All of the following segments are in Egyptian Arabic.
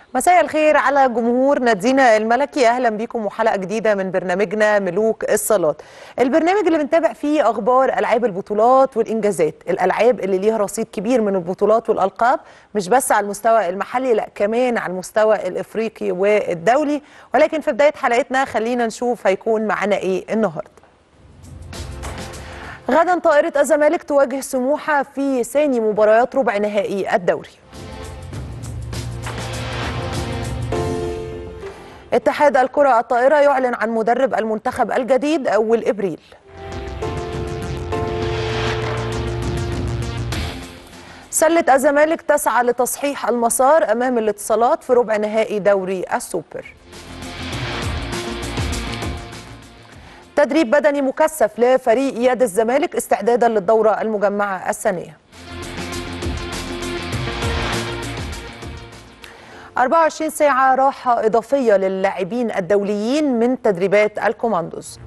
مساء الخير على جمهور نادينا الملكي اهلا بيكم وحلقه جديده من برنامجنا ملوك الصالات البرنامج اللي بنتابع فيه اخبار العاب البطولات والانجازات الالعاب اللي ليها رصيد كبير من البطولات والالقاب مش بس على المستوى المحلي لا كمان على المستوى الافريقي والدولي ولكن في بدايه حلقتنا خلينا نشوف هيكون معانا ايه النهارده غدا طائرة الزمالك تواجه سموحة في ثاني مباريات ربع نهائي الدوري اتحاد الكرة الطائرة يعلن عن مدرب المنتخب الجديد أول إبريل سلة الزمالك تسعى لتصحيح المسار أمام الاتصالات في ربع نهائي دوري السوبر تدريب بدني مكثف لفريق يد الزمالك استعدادا للدورة المجمعة الثانية 24 ساعة راحة إضافية للاعبين الدوليين من تدريبات الكوماندوز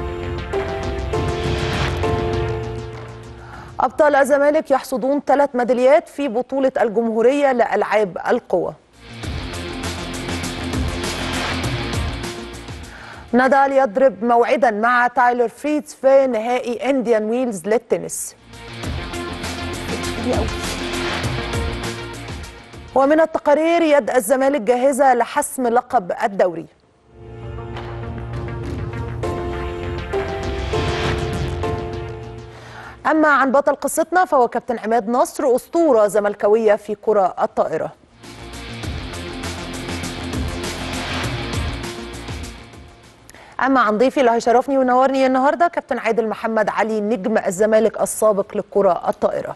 أبطال الزمالك يحصدون ثلاث ميداليات في بطولة الجمهورية لألعاب القوى نادال يضرب موعدا مع تايلر فريدز في نهائي انديان ويلز للتنس ومن التقارير يد الزمالك جاهزة لحسم لقب الدوري أما عن بطل قصتنا فهو كابتن عماد نصر أسطورة زملكاوية في كرة الطائرة اما عن ضيفي اللي هيشرفني وينورني النهارده كابتن عادل محمد علي نجم الزمالك السابق للكره الطائره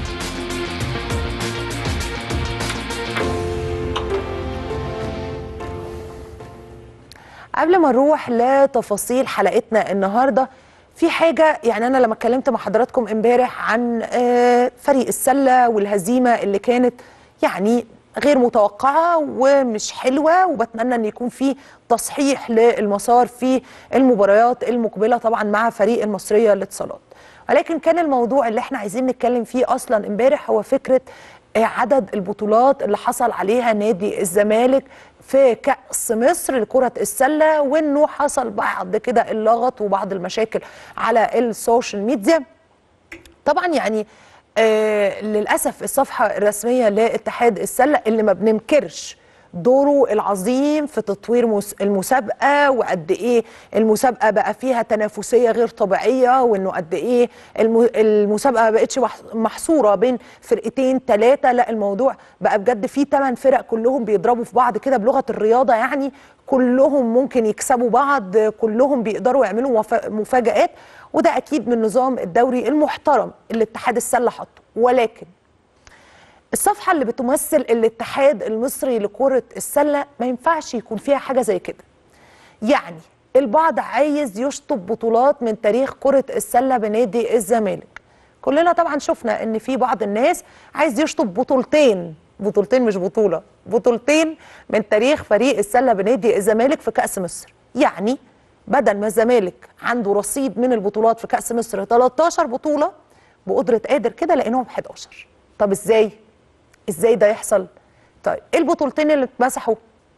قبل ما نروح لتفاصيل حلقتنا النهارده في حاجه يعني انا لما اتكلمت مع حضراتكم امبارح عن فريق السله والهزيمه اللي كانت يعني غير متوقعه ومش حلوه وبتمنى ان يكون في تصحيح للمسار في المباريات المقبله طبعا مع فريق المصريه للاتصالات ولكن كان الموضوع اللي احنا عايزين نتكلم فيه اصلا امبارح هو فكره عدد البطولات اللي حصل عليها نادي الزمالك في كأس مصر لكرة السلة وانه حصل بعض كده اللغط وبعض المشاكل على السوشيال ميديا طبعا يعني آه للأسف الصفحة الرسمية لاتحاد السلة اللي ما بننكرش دوره العظيم في تطوير المسابقة وقد إيه المسابقة بقى فيها تنافسية غير طبيعية وإنه قد إيه المسابقة ما بقتش محصورة بين فرقتين ثلاثة لا الموضوع بقى بجد فيه ثمان فرق كلهم بيضربوا في بعض كده بلغة الرياضة يعني كلهم ممكن يكسبوا بعض كلهم بيقدروا يعملوا مفاجآت وده أكيد من نظام الدوري المحترم اللي اتحاد السلة حطه ولكن الصفحة اللي بتمثل الاتحاد المصري لكرة السلة ما ينفعش يكون فيها حاجة زي كده يعني البعض عايز يشطب بطولات من تاريخ كرة السلة بنادي الزمالك كلنا طبعا شفنا ان في بعض الناس عايز يشطب بطولتين بطولتين مش بطولة بطولتين من تاريخ فريق السلة بنادي الزمالك في كأس مصر يعني بدل ما الزمالك عنده رصيد من البطولات في كأس مصر 13 بطولة بقدرة قادر كده لقيناهم 11 طب ازاي ازاي ده يحصل طيب ايه البطولتين اللي اتمسحوا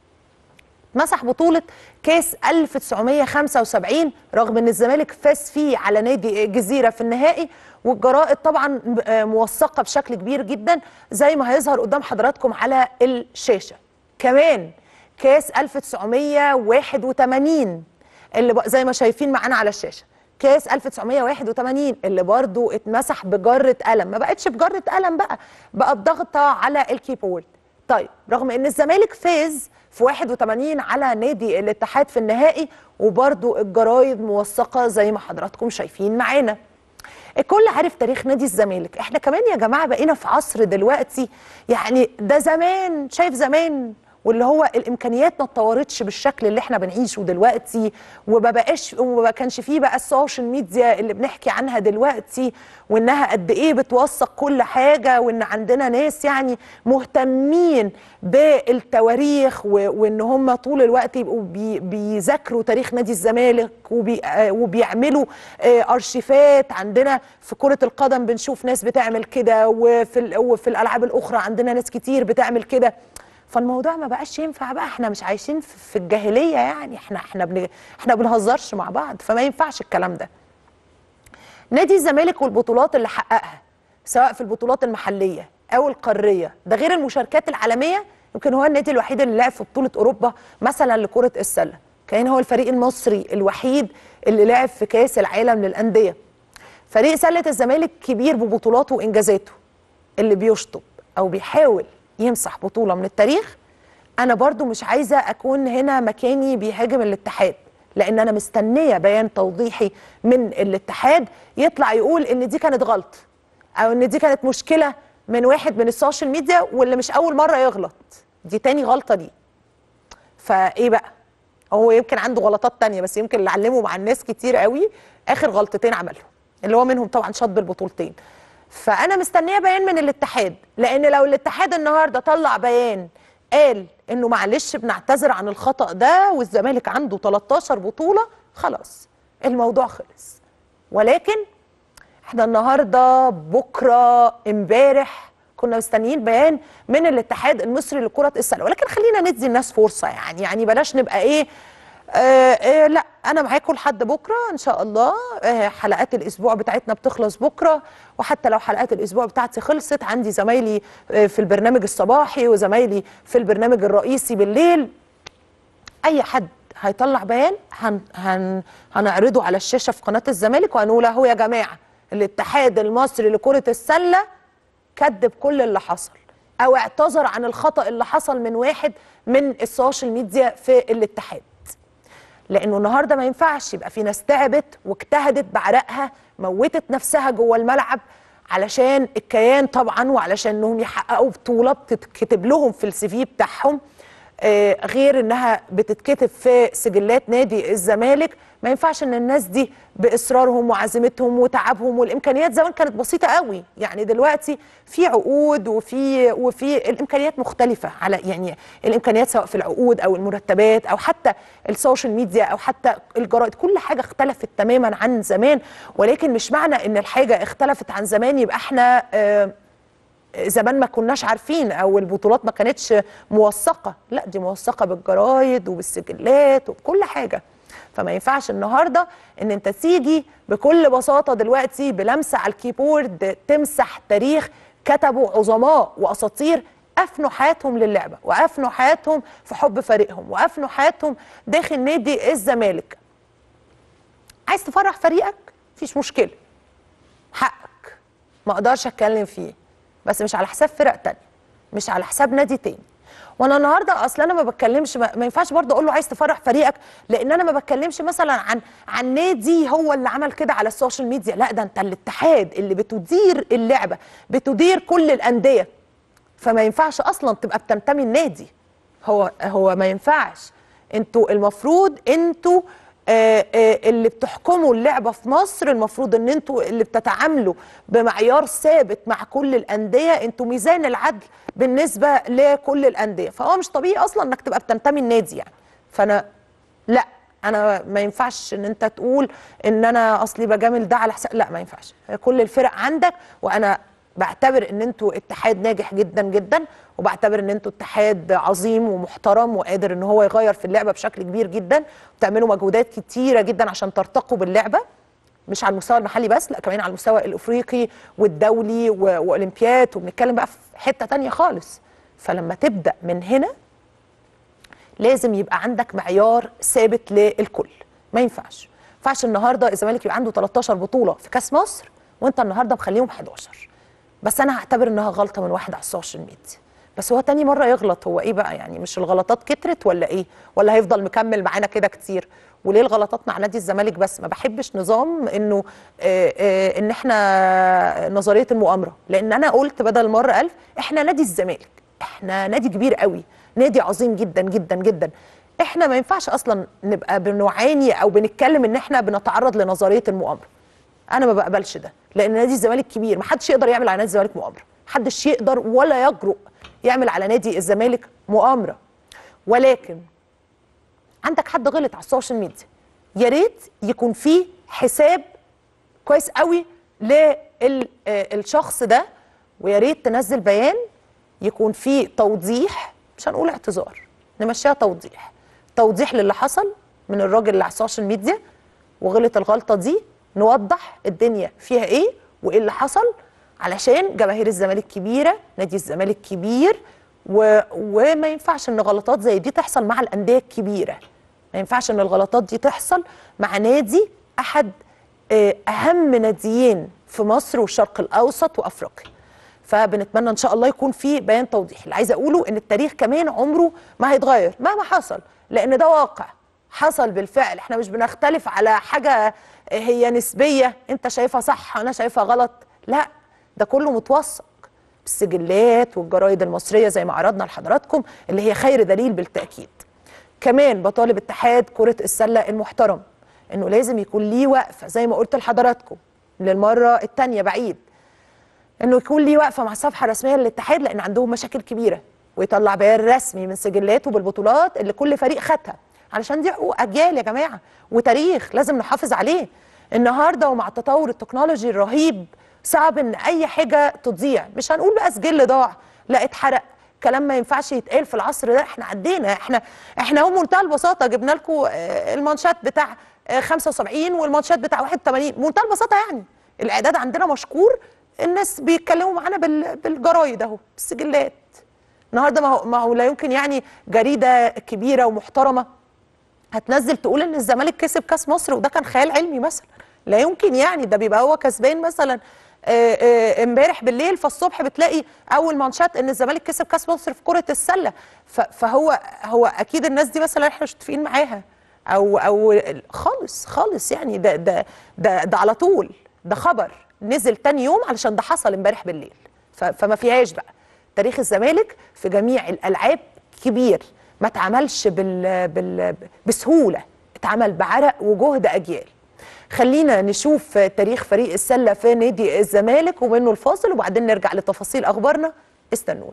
مسح بطولة كاس 1975 رغم ان الزمالك فاز فيه على نادي الجزيرة في النهائي والجرائد طبعا موثقة بشكل كبير جدا زي ما هيظهر قدام حضراتكم على الشاشة كمان كاس 1981 اللي زي ما شايفين معانا على الشاشة كاس 1981 اللي برضو اتمسح بجرة قلم ما بقتش بجرة قلم بقى بقى بضغطة على الكيبورد طيب رغم ان الزمالك فاز في 81 على نادي الاتحاد في النهائي وبرضو الجرايد موثقة زي ما حضراتكم شايفين معانا الكل عارف تاريخ نادي الزمالك احنا كمان يا جماعة بقينا في عصر دلوقتي يعني ده زمان شايف زمان واللي هو الامكانيات ما اتطورتش بالشكل اللي احنا بنعيشه دلوقتي وما بقاش وما كانش فيه بقى السوشيال ميديا اللي بنحكي عنها دلوقتي وانها قد ايه بتوثق كل حاجه وان عندنا ناس يعني مهتمين بالتواريخ وان هم طول الوقت يبقوا بي بيذاكروا تاريخ نادي الزمالك وبي وبيعملوا ارشيفات عندنا في كره القدم بنشوف ناس بتعمل كده وفي وفي الالعاب الاخرى عندنا ناس كتير بتعمل كده فالموضوع ما بقاش ينفع بقى احنا مش عايشين في في الجاهليه يعني احنا احنا بن احنا بنهزرش مع بعض فما ينفعش الكلام ده نادي الزمالك والبطولات اللي حققها سواء في البطولات المحليه او القاريه ده غير المشاركات العالميه يمكن هو النادي الوحيد اللي لعب في بطوله اوروبا مثلا لكره السله كان هو الفريق المصري الوحيد اللي لعب في كاس العالم للانديه فريق سله الزمالك كبير ببطولاته وانجازاته اللي بيشطب او بيحاول يمسح بطوله من التاريخ انا برضو مش عايزه اكون هنا مكاني بيهاجم الاتحاد لان انا مستنيه بيان توضيحي من الاتحاد يطلع يقول ان دي كانت غلط او ان دي كانت مشكله من واحد من السوشيال ميديا واللي مش اول مره يغلط دي تاني غلطه دي فايه بقى هو يمكن عنده غلطات تانية بس يمكن اللي علمه مع الناس كتير قوي اخر غلطتين عملهم اللي هو منهم طبعا شط البطولتين فانا مستنيه بيان من الاتحاد لان لو الاتحاد النهارده طلع بيان قال انه معلش بنعتذر عن الخطا ده والزمالك عنده 13 بطوله خلاص الموضوع خلص ولكن احنا النهارده بكره امبارح كنا مستنيين بيان من الاتحاد المصري لكره السله ولكن خلينا ندي الناس فرصه يعني يعني بلاش نبقى ايه آه آه لا انا معاكم لحد بكره ان شاء الله آه حلقات الاسبوع بتاعتنا بتخلص بكره وحتى لو حلقات الاسبوع بتاعتي خلصت عندي زمايلي آه في البرنامج الصباحي وزمايلي في البرنامج الرئيسي بالليل اي حد هيطلع بيان هن هن هنعرضه على الشاشه في قناه الزمالك وهنقول اهو يا جماعه الاتحاد المصري لكره السله كذب كل اللي حصل او اعتذر عن الخطا اللي حصل من واحد من السوشيال ميديا في الاتحاد لانه النهارده ما ينفعش يبقى في ناس تعبت واجتهدت بعرقها موتت نفسها جوه الملعب علشان الكيان طبعا وعلشان انهم يحققوا بطوله بتتكتب لهم في السي في بتاعهم آه غير انها بتتكتب في سجلات نادي الزمالك ما ينفعش ان الناس دي باصرارهم وعزيمتهم وتعبهم والامكانيات زمان كانت بسيطه قوي يعني دلوقتي في عقود وفي وفي الامكانيات مختلفه على يعني الامكانيات سواء في العقود او المرتبات او حتى السوشيال ميديا او حتى الجرائد كل حاجه اختلفت تماما عن زمان ولكن مش معنى ان الحاجه اختلفت عن زمان يبقى احنا آه زمان ما كناش عارفين او البطولات ما كانتش موثقه لا دي موثقه بالجرايد وبالسجلات وبكل حاجه فما ينفعش النهارده ان انت تيجي بكل بساطه دلوقتي بلمسه على الكيبورد تمسح تاريخ كتبوا عظماء واساطير افنوا حياتهم للعبه وافنوا حياتهم في حب فريقهم وافنوا حياتهم داخل نادي الزمالك عايز تفرح فريقك مفيش مشكله حقك ما اقدرش اتكلم فيه بس مش على حساب فرق تانية مش على حساب نادي تاني وانا النهارده اصلا انا ما بتكلمش ما, ما ينفعش برضه اقول له عايز تفرح فريقك لان انا ما بتكلمش مثلا عن عن نادي هو اللي عمل كده على السوشيال ميديا لا ده انت الاتحاد اللي بتدير اللعبه بتدير كل الانديه فما ينفعش اصلا تبقى بتنتمي النادي هو هو ما ينفعش انتوا المفروض انتوا آه آه اللي بتحكموا اللعبه في مصر المفروض ان انتوا اللي بتتعاملوا بمعيار ثابت مع كل الانديه انتوا ميزان العدل بالنسبه لكل الانديه فهو مش طبيعي اصلا انك تبقى بتنتمي النادي يعني فانا لا انا ما ينفعش ان انت تقول ان انا اصلي بجامل ده على حساب لا ما ينفعش كل الفرق عندك وانا بعتبر ان انتوا اتحاد ناجح جدا جدا وبعتبر ان انتوا اتحاد عظيم ومحترم وقادر ان هو يغير في اللعبه بشكل كبير جدا وتعملوا مجهودات كتيره جدا عشان ترتقوا باللعبه مش على المستوى المحلي بس لا كمان على المستوى الافريقي والدولي واولمبياد وبنتكلم بقى في حته تانية خالص فلما تبدا من هنا لازم يبقى عندك معيار ثابت للكل ما ينفعش ما ينفعش النهارده الزمالك يبقى عنده 13 بطوله في كاس مصر وانت النهارده مخليهم 11 بس انا هعتبر انها غلطه من واحد على السوشيال ميديا بس هو تاني مره يغلط هو ايه بقى يعني مش الغلطات كترت ولا ايه ولا هيفضل مكمل معانا كده كتير وليه الغلطات مع نادي الزمالك بس ما بحبش نظام انه آآ آآ ان احنا نظريه المؤامره لان انا قلت بدل مره ألف احنا نادي الزمالك احنا نادي كبير قوي نادي عظيم جدا جدا جدا احنا ما ينفعش اصلا نبقى بنعاني او بنتكلم ان احنا بنتعرض لنظريه المؤامره انا ما بقبلش ده لان نادي الزمالك كبير ما حدش يقدر يعمل على نادي الزمالك مؤامره محدش يقدر ولا يجرؤ يعمل على نادي الزمالك مؤامره ولكن عندك حد غلط على السوشيال ميديا يا ريت يكون في حساب كويس قوي للشخص ده ويا ريت تنزل بيان يكون فيه توضيح مش هنقول اعتذار نمشيها توضيح توضيح للي حصل من الراجل اللي على السوشيال ميديا وغلط الغلطه دي نوضح الدنيا فيها ايه وايه اللي حصل علشان جماهير الزمالك كبيره نادي الزمالك كبير و... وما ينفعش ان غلطات زي دي تحصل مع الانديه الكبيره ما ينفعش ان الغلطات دي تحصل مع نادي احد آه، اهم ناديين في مصر والشرق الاوسط وافريقيا فبنتمنى ان شاء الله يكون في بيان توضيح اللي عايزه اقوله ان التاريخ كمان عمره ما هيتغير مهما حصل لان ده واقع حصل بالفعل احنا مش بنختلف على حاجه هي نسبيه انت شايفها صح انا شايفها غلط لا ده كله متوثق بالسجلات والجرايد المصريه زي ما عرضنا لحضراتكم اللي هي خير دليل بالتاكيد كمان بطالب اتحاد كره السله المحترم انه لازم يكون ليه وقفه زي ما قلت لحضراتكم للمره الثانيه بعيد انه يكون ليه وقفه مع الصفحه الرسميه للاتحاد لان عندهم مشاكل كبيره ويطلع بيان رسمي من سجلاته بالبطولات اللي كل فريق خدها علشان دي حقوق اجيال يا جماعه وتاريخ لازم نحافظ عليه النهارده ومع التطور التكنولوجي الرهيب صعب ان اي حاجه تضيع مش هنقول بقى سجل ضاع لا اتحرق كلام ما ينفعش يتقال في العصر ده احنا عدينا احنا احنا هو منتهى البساطه جبنا لكم المانشات بتاع آه، 75 والمانشات بتاع 81 منتهى البساطه يعني الاعداد عندنا مشكور الناس بيتكلموا معانا بال- بالجرايد اهو بالسجلات النهارده ما هو ما هو لا يمكن يعني جريده كبيره ومحترمه هتنزل تقول ان الزمالك كسب كاس مصر وده كان خيال علمي مثلا لا يمكن يعني ده بيبقى هو كسبان مثلا آه، آه، امبارح بالليل فالصبح بتلاقي اول مانشات ان الزمالك كسب كاس مصر في كره السله ف- فهو هو اكيد الناس دي مثلا احنا مش متفقين معاها او او خالص خالص يعني ده ده ده, ده على طول ده خبر نزل تاني يوم علشان ده حصل امبارح بالليل ف- فما فيهاش بقى تاريخ الزمالك في جميع الالعاب كبير ما اتعملش بال بال بسهوله اتعمل بعرق وجهد اجيال خلينا نشوف تاريخ فريق السله في نادي الزمالك ومنه الفاصل وبعدين نرجع لتفاصيل اخبارنا استنونا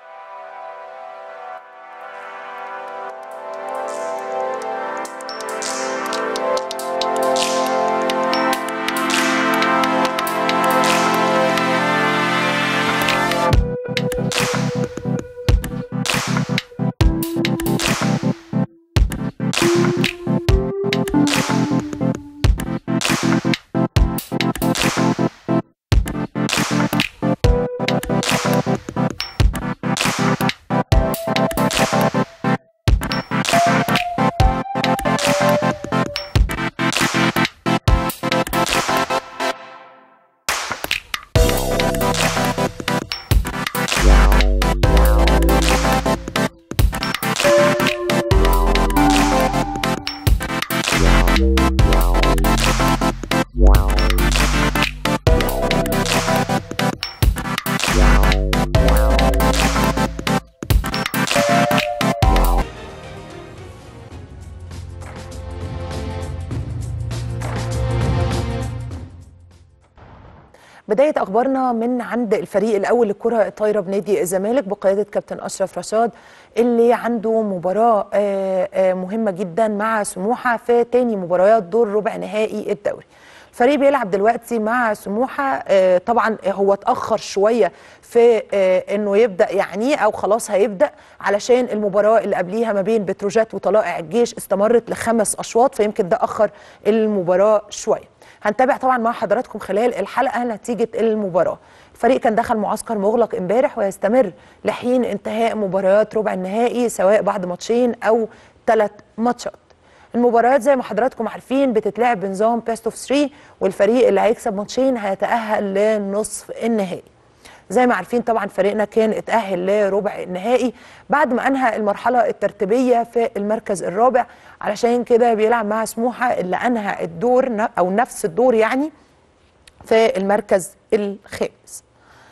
بداية أخبارنا من عند الفريق الأول للكرة الطايرة بنادي الزمالك بقيادة كابتن أشرف رشاد اللي عنده مباراة آه، آه، مهمة جدا مع سموحة في تاني مباريات دور ربع نهائي الدوري الفريق بيلعب دلوقتي مع سموحة آه، طبعا هو اتأخر شوية في آه، انه يبدأ يعني او خلاص هيبدأ علشان المباراة اللي قبليها ما بين بتروجيت وطلائع الجيش استمرت لخمس أشواط فيمكن ده أخر المباراة شوية هنتابع طبعا مع حضراتكم خلال الحلقه نتيجه المباراه الفريق كان دخل معسكر مغلق امبارح ويستمر لحين انتهاء مباريات ربع النهائي سواء بعد ماتشين او ثلاث ماتشات المباريات زي ما حضراتكم عارفين بتتلعب بنظام بيست اوف 3 والفريق اللي هيكسب ماتشين هيتاهل لنصف النهائي زي ما عارفين طبعا فريقنا كان اتأهل لربع النهائي بعد ما أنهى المرحلة الترتيبية في المركز الرابع علشان كده بيلعب مع سموحة اللي أنهى الدور ن- أو نفس الدور يعني في المركز الخامس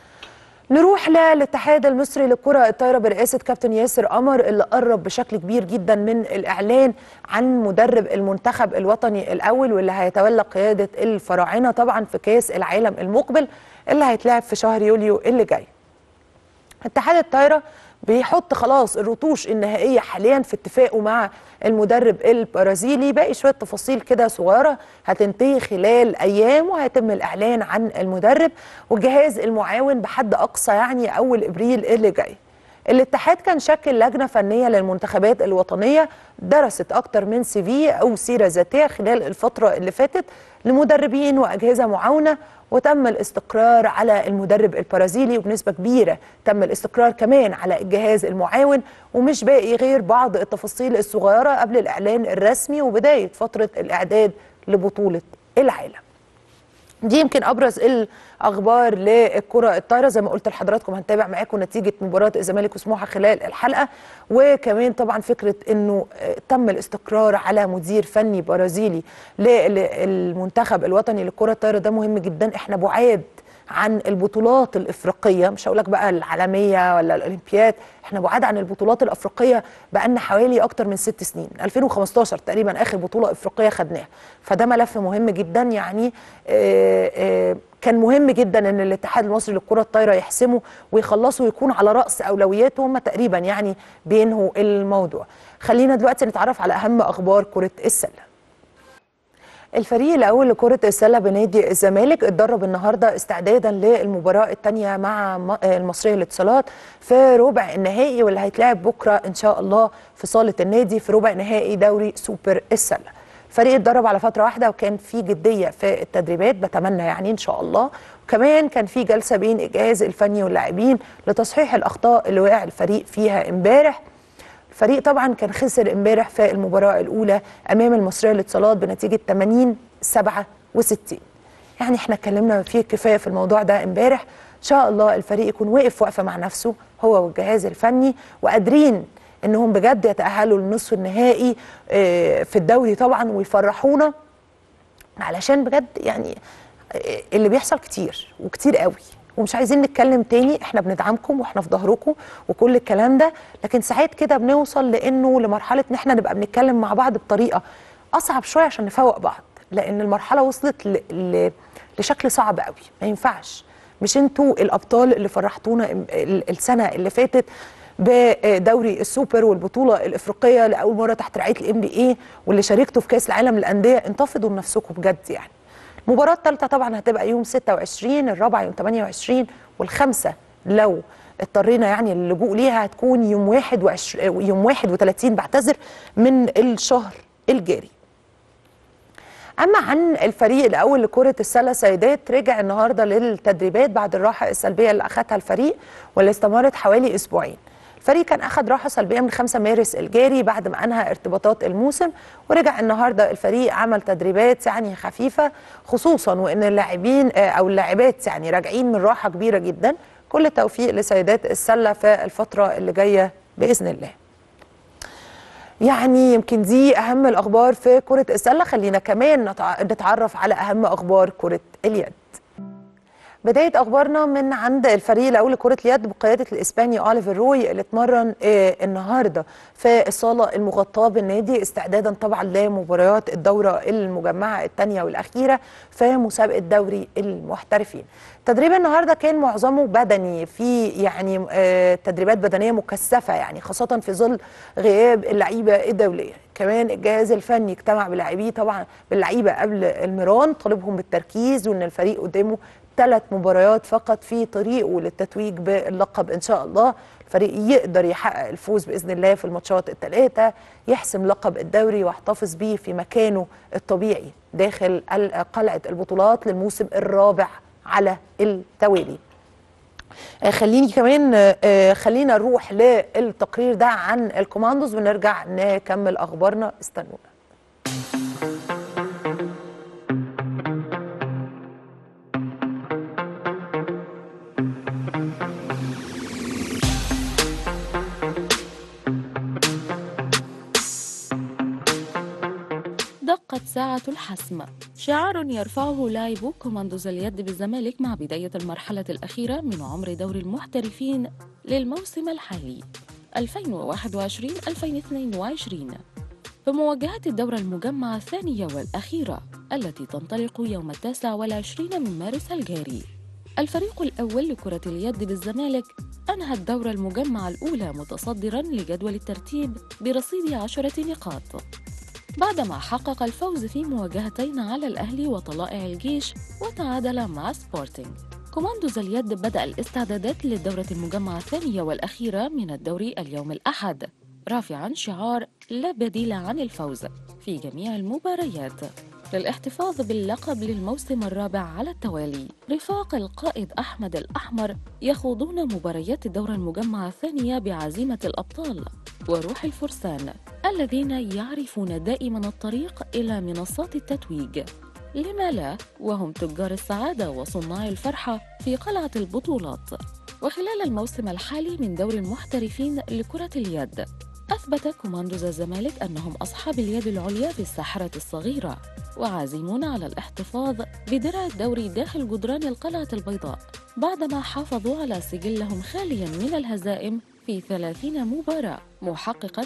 نروح للاتحاد المصري للكرة الطايرة برئاسة كابتن ياسر قمر اللي قرب بشكل كبير جدا من الإعلان عن مدرب المنتخب الوطني الأول واللي هيتولى قيادة الفراعنة طبعا في كأس العالم المقبل اللي هيتلعب في شهر يوليو اللي جاي اتحاد الطايرة بيحط خلاص الرتوش النهائية حاليا في اتفاقه مع المدرب البرازيلي باقي شوية تفاصيل كده صغيرة هتنتهي خلال أيام وهيتم الإعلان عن المدرب والجهاز المعاون بحد أقصى يعني أول إبريل اللي جاي الاتحاد كان شكل لجنة فنية للمنتخبات الوطنية درست أكتر من سي في أو سيرة ذاتية خلال الفترة اللي فاتت لمدربين وأجهزة معاونة وتم الاستقرار على المدرب البرازيلي وبنسبة كبيرة تم الاستقرار كمان على الجهاز المعاون ومش باقي غير بعض التفاصيل الصغيرة قبل الإعلان الرسمي وبداية فترة الإعداد لبطولة العالم دي يمكن ابرز الاخبار للكره الطايره زي ما قلت لحضراتكم هنتابع معاكم نتيجه مباراه الزمالك وسموحه خلال الحلقه وكمان طبعا فكره انه تم الاستقرار على مدير فني برازيلي للمنتخب الوطني للكره الطايره ده مهم جدا احنا بعاد عن البطولات الافريقيه مش هقول لك بقى العالميه ولا الاولمبياد احنا بعاد عن البطولات الافريقيه بقالنا حوالي اكتر من ست سنين 2015 تقريبا اخر بطوله افريقيه خدناها فده ملف مهم جدا يعني آآ آآ كان مهم جدا ان الاتحاد المصري للكره الطايره يحسمه ويخلصوا ويكون على راس اولوياته هم تقريبا يعني بينهوا الموضوع خلينا دلوقتي نتعرف على اهم اخبار كره السله الفريق الاول لكره السله بنادي الزمالك اتدرب النهارده استعدادا للمباراه الثانيه مع المصريه للاتصالات في ربع النهائي واللي هيتلعب بكره ان شاء الله في صاله النادي في ربع نهائي دوري سوبر السله الفريق اتدرب على فتره واحده وكان في جديه في التدريبات بتمنى يعني ان شاء الله وكمان كان في جلسه بين الجهاز الفني واللاعبين لتصحيح الاخطاء اللي وقع الفريق فيها امبارح الفريق طبعا كان خسر امبارح في المباراه الاولى امام المصريه للاتصالات بنتيجه 80 67 يعني احنا اتكلمنا فيه كفايه في الموضوع ده امبارح ان شاء الله الفريق يكون واقف وقفه مع نفسه هو والجهاز الفني وقادرين انهم بجد يتاهلوا للنصف النهائي في الدوري طبعا ويفرحونا علشان بجد يعني اللي بيحصل كتير وكتير قوي ومش عايزين نتكلم تاني احنا بندعمكم واحنا في ظهركم وكل الكلام ده لكن ساعات كده بنوصل لانه لمرحله ان احنا نبقى بنتكلم مع بعض بطريقه اصعب شويه عشان نفوق بعض لان المرحله وصلت ل... ل... لشكل صعب قوي ما ينفعش مش انتوا الابطال اللي فرحتونا السنه اللي فاتت بدوري السوبر والبطوله الافريقيه لاول مره تحت رعايه الام بي اي واللي شاركتوا في كاس العالم للانديه انتفضوا بنفسكم بجد يعني المباراة الثالثة طبعا هتبقى يوم 26 الرابعة يوم 28 والخامسة لو اضطرينا يعني اللجوء ليها هتكون يوم 21 يوم 31 بعتذر من الشهر الجاري. اما عن الفريق الاول لكره السله سيدات رجع النهارده للتدريبات بعد الراحه السلبيه اللي اخذها الفريق واللي استمرت حوالي اسبوعين. الفريق كان اخذ راحه سلبيه من 5 مارس الجاري بعد ما انهى ارتباطات الموسم ورجع النهارده الفريق عمل تدريبات يعني خفيفه خصوصا وان اللاعبين او اللاعبات يعني راجعين من راحه كبيره جدا كل التوفيق لسيدات السله في الفتره اللي جايه باذن الله. يعني يمكن دي اهم الاخبار في كره السله خلينا كمان نتعرف على اهم اخبار كره اليد. بدايه اخبارنا من عند الفريق الاول لكره اليد بقياده الاسباني اوليفر روي اللي اتمرن آه النهارده في الصاله المغطاه بالنادي استعدادا طبعا لمباريات الدوره المجمعه الثانيه والاخيره في مسابقه دوري المحترفين. تدريب النهارده كان معظمه بدني في يعني آه تدريبات بدنيه مكثفه يعني خاصه في ظل غياب اللعيبه الدوليه. كمان الجهاز الفني اجتمع بلاعبيه طبعا باللعيبه قبل الميران طالبهم بالتركيز وان الفريق قدامه ثلاث مباريات فقط في طريقه للتتويج باللقب ان شاء الله الفريق يقدر يحقق الفوز باذن الله في الماتشات الثلاثه يحسم لقب الدوري ويحتفظ به في مكانه الطبيعي داخل قلعه البطولات للموسم الرابع على التوالي خليني كمان خلينا نروح للتقرير ده عن الكوماندوز ونرجع نكمل اخبارنا استنونا دقت ساعة الحسم شعار يرفعه لاعبو كوماندوز اليد بالزمالك مع بداية المرحلة الأخيرة من عمر دور المحترفين للموسم الحالي 2021-2022 في مواجهات الدورة المجمعة الثانية والأخيرة التي تنطلق يوم التاسع والعشرين من مارس الجاري الفريق الأول لكرة اليد بالزمالك أنهى الدورة المجمعة الأولى متصدرا لجدول الترتيب برصيد عشرة نقاط بعدما حقق الفوز في مواجهتين على الأهلي وطلائع الجيش وتعادل مع سبورتينج كوماندوز اليد بدأ الاستعدادات للدورة المجمعة الثانية والأخيرة من الدوري اليوم الأحد رافعا شعار لا بديل عن الفوز في جميع المباريات للاحتفاظ باللقب للموسم الرابع على التوالي رفاق القائد أحمد الأحمر يخوضون مباريات الدورة المجمعة الثانية بعزيمة الأبطال وروح الفرسان الذين يعرفون دائما الطريق إلى منصات التتويج لما لا وهم تجار السعادة وصناع الفرحة في قلعة البطولات وخلال الموسم الحالي من دور المحترفين لكرة اليد أثبت كوماندوز الزمالك أنهم أصحاب اليد العليا في الساحرة الصغيرة وعازمون على الاحتفاظ بدرع الدوري داخل جدران القلعة البيضاء بعدما حافظوا على سجلهم خاليا من الهزائم في 30 مباراة محققا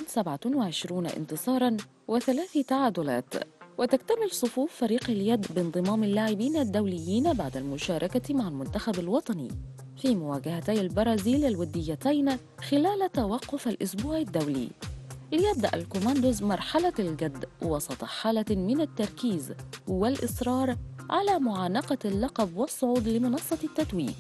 27 انتصارا وثلاث تعادلات وتكتمل صفوف فريق اليد بانضمام اللاعبين الدوليين بعد المشاركة مع المنتخب الوطني في مواجهتي البرازيل الوديتين خلال توقف الأسبوع الدولي ليبدأ الكوماندوز مرحلة الجد وسط حالة من التركيز والإصرار على معانقة اللقب والصعود لمنصة التتويج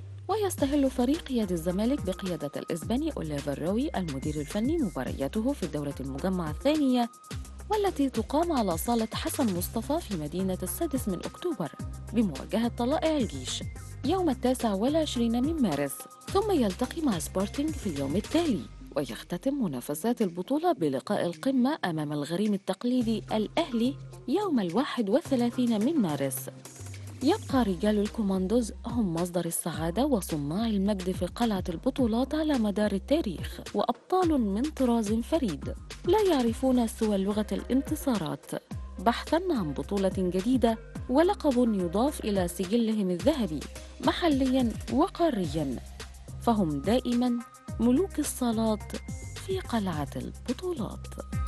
ويستهل فريق يد الزمالك بقيادة الإسباني أوليفر روي المدير الفني مبارياته في الدورة المجمعة الثانية والتي تقام على صالة حسن مصطفى في مدينة السادس من أكتوبر بمواجهة طلائع الجيش يوم التاسع والعشرين من مارس ثم يلتقي مع سبورتينغ في اليوم التالي ويختتم منافسات البطولة بلقاء القمة أمام الغريم التقليدي الأهلي يوم الواحد والثلاثين من مارس يبقى رجال الكوماندوز هم مصدر السعادة وصناع المجد في قلعة البطولات على مدار التاريخ وأبطال من طراز فريد لا يعرفون سوى لغة الانتصارات بحثا عن بطولة جديدة ولقب يضاف إلى سجلهم الذهبي محليا وقاريا فهم دائما ملوك الصالات في قلعة البطولات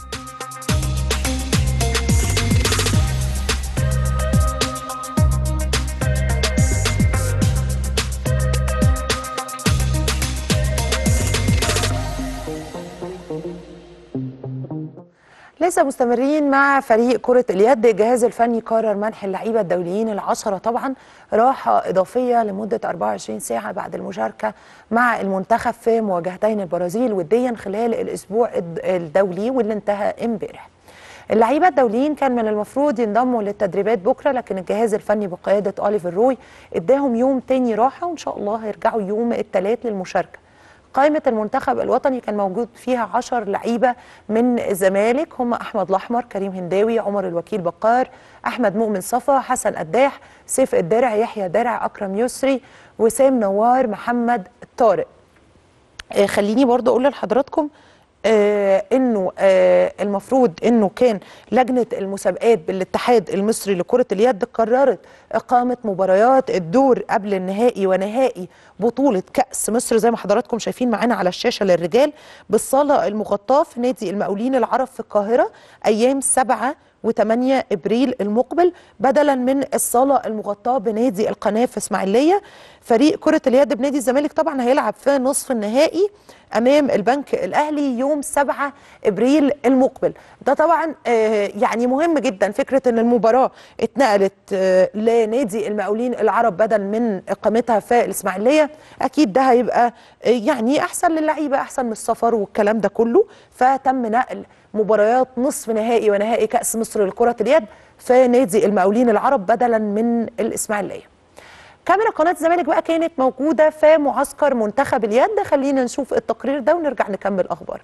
لسه مستمرين مع فريق كرة اليد الجهاز الفني قرر منح اللعيبة الدوليين العشرة طبعا راحة إضافية لمدة 24 ساعة بعد المشاركة مع المنتخب في مواجهتين البرازيل وديا خلال الأسبوع الدولي واللي انتهى امبارح اللعيبة الدوليين كان من المفروض ينضموا للتدريبات بكرة لكن الجهاز الفني بقيادة أوليفر روي اداهم يوم تاني راحة وإن شاء الله هيرجعوا يوم الثلاث للمشاركة قائمة المنتخب الوطني كان موجود فيها 10 لعيبة من الزمالك هم أحمد الأحمر كريم هنداوي عمر الوكيل بقار أحمد مؤمن صفا حسن قداح سيف الدرع يحيى درع أكرم يسري وسام نوار محمد طارق آه خليني برضو أقول لحضراتكم آه انه آه المفروض انه كان لجنه المسابقات بالاتحاد المصري لكره اليد قررت اقامه مباريات الدور قبل النهائي ونهائي بطوله كاس مصر زي ما حضراتكم شايفين معانا على الشاشه للرجال بالصاله المغطاه في نادي المقاولين العرب في القاهره ايام 7 و8 ابريل المقبل بدلا من الصاله المغطاه بنادي القناه في اسماعيليه فريق كره اليد بنادي الزمالك طبعا هيلعب في نصف النهائي امام البنك الاهلي يوم 7 ابريل المقبل ده طبعا آه يعني مهم جدا فكره ان المباراه اتنقلت آه لنادي المقاولين العرب بدل من اقامتها في الاسماعيليه اكيد ده هيبقى آه يعني احسن للعيبه احسن من السفر والكلام ده كله فتم نقل مباريات نصف نهائي ونهائي كاس مصر لكره اليد في نادي المقاولين العرب بدلا من الاسماعيليه كاميرا قناه الزمالك بقى كانت موجوده في معسكر منتخب اليد خلينا نشوف التقرير ده ونرجع نكمل اخبار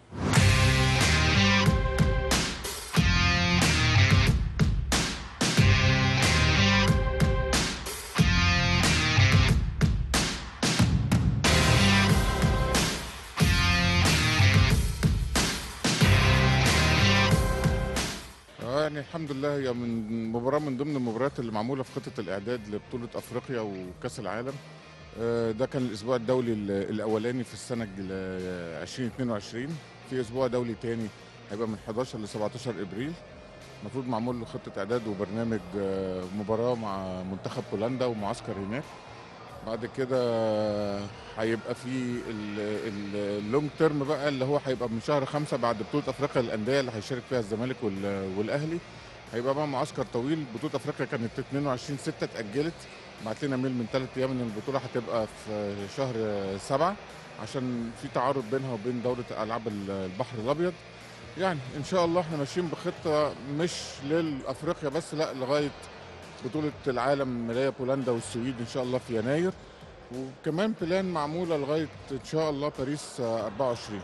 يعني الحمد لله هي من مباراه من ضمن المباريات اللي معموله في خطه الاعداد لبطوله افريقيا وكاس العالم ده كان الاسبوع الدولي الاولاني في السنه 2022 في اسبوع دولي تاني هيبقى من 11 ل 17 ابريل المفروض معمول له خطه اعداد وبرنامج مباراه مع منتخب بولندا ومعسكر هناك بعد كده هيبقى في اللونج تيرم بقى اللي هو هيبقى من شهر خمسة بعد بطولة أفريقيا للأندية اللي هيشارك فيها الزمالك والأهلي هيبقى بقى معسكر طويل بطولة أفريقيا كانت 22 6 اتأجلت بعت لنا ميل من ثلاث ايام ان البطوله هتبقى في شهر سبعة عشان في تعارض بينها وبين دوله العاب البحر الابيض يعني ان شاء الله احنا ماشيين بخطه مش لافريقيا بس لا لغايه بطوله العالم اللي هي بولندا والسويد ان شاء الله في يناير وكمان بلان معموله لغايه ان شاء الله باريس 24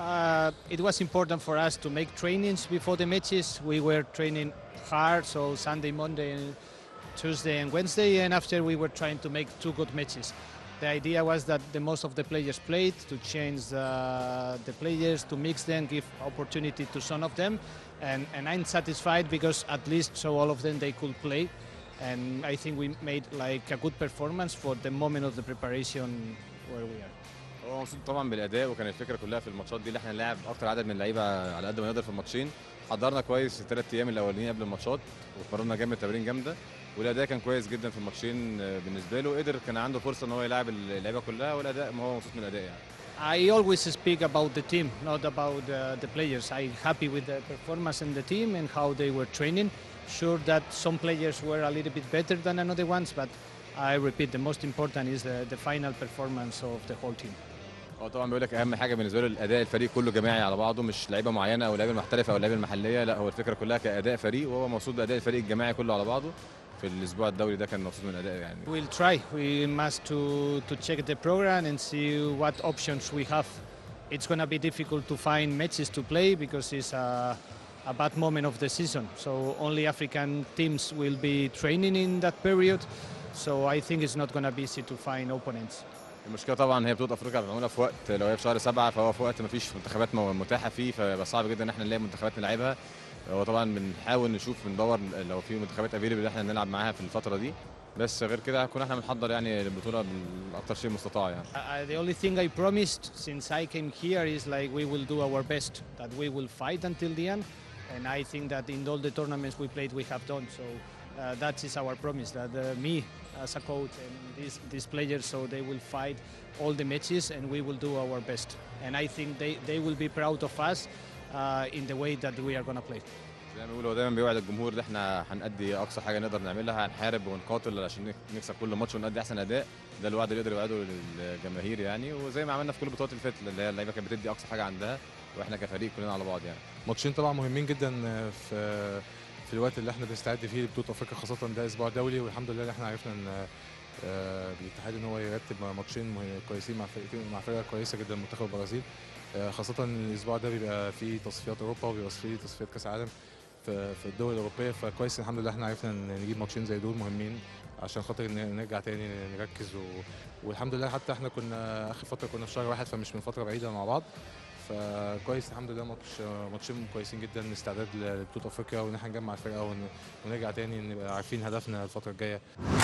Uh, it was important for us to make trainings before the matches. We were training hard, so Sunday, Monday, and Tuesday and Wednesday, and after we were trying to make two good matches. The idea was that the most of the players played to change the, the players, to mix them, give opportunity to some of them, and, and I'm satisfied because at least so all of them they could play, and I think we made like a good performance for the moment of the preparation where we are. هو مبسوط طبعا بالاداء وكان الفكره كلها في الماتشات دي اللي احنا نلعب اكتر عدد من اللعيبه على قد ما نقدر في الماتشين حضرنا كويس الثلاث ايام الاولانيين قبل الماتشات واتمرنا جامد تمارين جامده والاداء كان كويس جدا في الماتشين آه، بالنسبه له قدر كان عنده فرصه ان هو يلعب اللعيبه كلها والاداء ما هو مبسوط من الاداء يعني I always speak about the team, not about uh, the players. I'm happy with the performance in the team and how they were training. Sure that some players were a little bit better than another ones, but I repeat, the most important is the, the final performance of the whole team. هو طبعا بيقول لك اهم حاجه بالنسبه له الاداء الفريق كله جماعي على بعضه مش لعيبه معينه او اللعيبه المحترفه او اللعيبه المحليه لا هو الفكره كلها كاداء فريق وهو مبسوط باداء الفريق الجماعي كله على بعضه في الاسبوع الدوري ده كان مبسوط من الاداء يعني We'll try. We must to, to check the program and see what options we have. It's going to be difficult to find matches to play because it's a, a bad moment of the season. So only African teams will be training in that period. So I think it's not going to be easy to find opponents. المشكله طبعا هي بطوله افريقيا معموله في وقت لو هي في شهر سبعة فهو في وقت ما فيش منتخبات مو- متاحه فيه فيبقى صعب جدا ان احنا نلاقي منتخبات نلعبها هو طبعا بنحاول نشوف بندور لو في منتخبات افيلبل احنا نلعب معاها في الفتره دي بس غير كده هنكون احنا بنحضر يعني البطوله بالاكثر شيء مستطاع يعني Uh, uh, the only thing I promised since I came here is like we will do our best, that we will fight until the end. And I think that in all the tournaments we played, we have done. So uh, that is our promise, that uh, me as a coach and these, these players, so they will fight all the matches and we will do our best. And I think they, they will be proud of us uh, in the way that we are going to play. زي ما بيقولوا هو دايما بيوعد الجمهور ان احنا هنأدي اقصى حاجه نقدر نعملها هنحارب ونقاتل عشان نك- نكسب كل ماتش ونأدي احسن اداء ده الوعد اللي يقدر يوعده للجماهير يعني وزي ما عملنا في كل البطولات اللي فاتت اللي هي اللعيبه كانت بتدي اقصى حاجه عندها واحنا كفريق كلنا على بعض يعني ماتشين طبعا مهمين جدا في في الوقت اللي احنا بنستعد فيه لبطوله افريقيا خاصه ده اسبوع دولي والحمد لله ان احنا عرفنا ان آه، الاتحاد ان هو يرتب ماتشين مه- كويسين مع فرقتين مع فرقه كويسه جدا منتخب البرازيل آه، خاصه إن الاسبوع ده بيبقى فيه تصفيات اوروبا وبيبقى فيه تصفيات كاس عالم في في الدول الاوروبيه فكويس الحمد لله احنا عرفنا إن نجيب ماتشين زي دول مهمين عشان خاطر إن نرجع تاني نركز و... والحمد لله حتى احنا كنا اخر فتره كنا في شهر واحد فمش من فتره بعيده مع بعض فكويس الحمد لله ماتش ماتشين كويسين جدا استعداد لبطوله افريقيا وان احنا نجمع الفرقه ون- ونرجع تاني نبقى عارفين هدفنا الفتره الجايه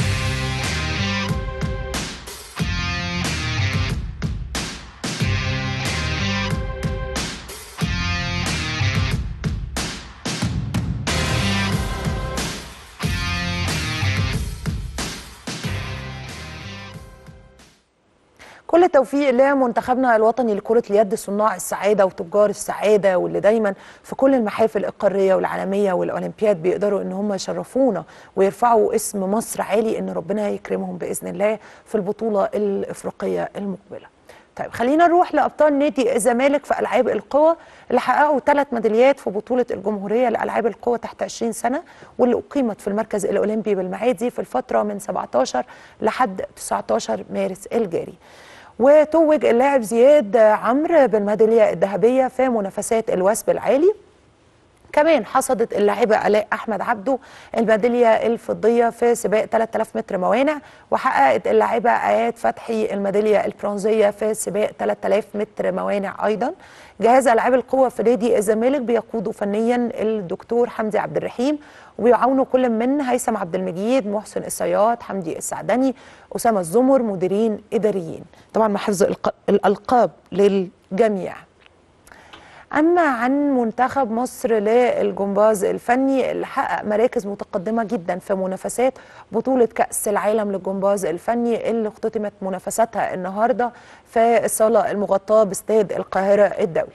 كل التوفيق لمنتخبنا الوطني لكرة اليد صناع السعادة وتجار السعادة واللي دايما في كل المحافل القارية والعالمية والأولمبياد بيقدروا إن هم يشرفونا ويرفعوا اسم مصر عالي إن ربنا يكرمهم بإذن الله في البطولة الإفريقية المقبلة. طيب خلينا نروح لأبطال نادي الزمالك في ألعاب القوى اللي حققوا ثلاث ميداليات في بطولة الجمهورية لألعاب القوى تحت 20 سنة واللي أقيمت في المركز الأولمبي بالمعادي في الفترة من 17 لحد 19 مارس الجاري. وتوج اللاعب زياد عمرو بالميداليه الذهبيه في منافسات الوثب العالي كمان حصدت اللاعبة آلاء أحمد عبده الميدالية الفضية في سباق 3000 متر موانع وحققت اللاعبة آيات فتحي الميدالية البرونزية في سباق 3000 متر موانع أيضا جهاز ألعاب القوة في نادي الزمالك بيقوده فنيا الدكتور حمدي عبد الرحيم وبيعاونوا كل من هيثم عبد المجيد محسن الصياد حمدي السعدني أسامة الزمر مديرين إداريين طبعا مع حفظ الق- الألقاب للجميع أما عن منتخب مصر للجمباز الفني اللي حقق مراكز متقدمة جدا في منافسات بطولة كأس العالم للجمباز الفني اللي اختتمت منافساتها النهاردة في الصالة المغطاة باستاد القاهرة الدولي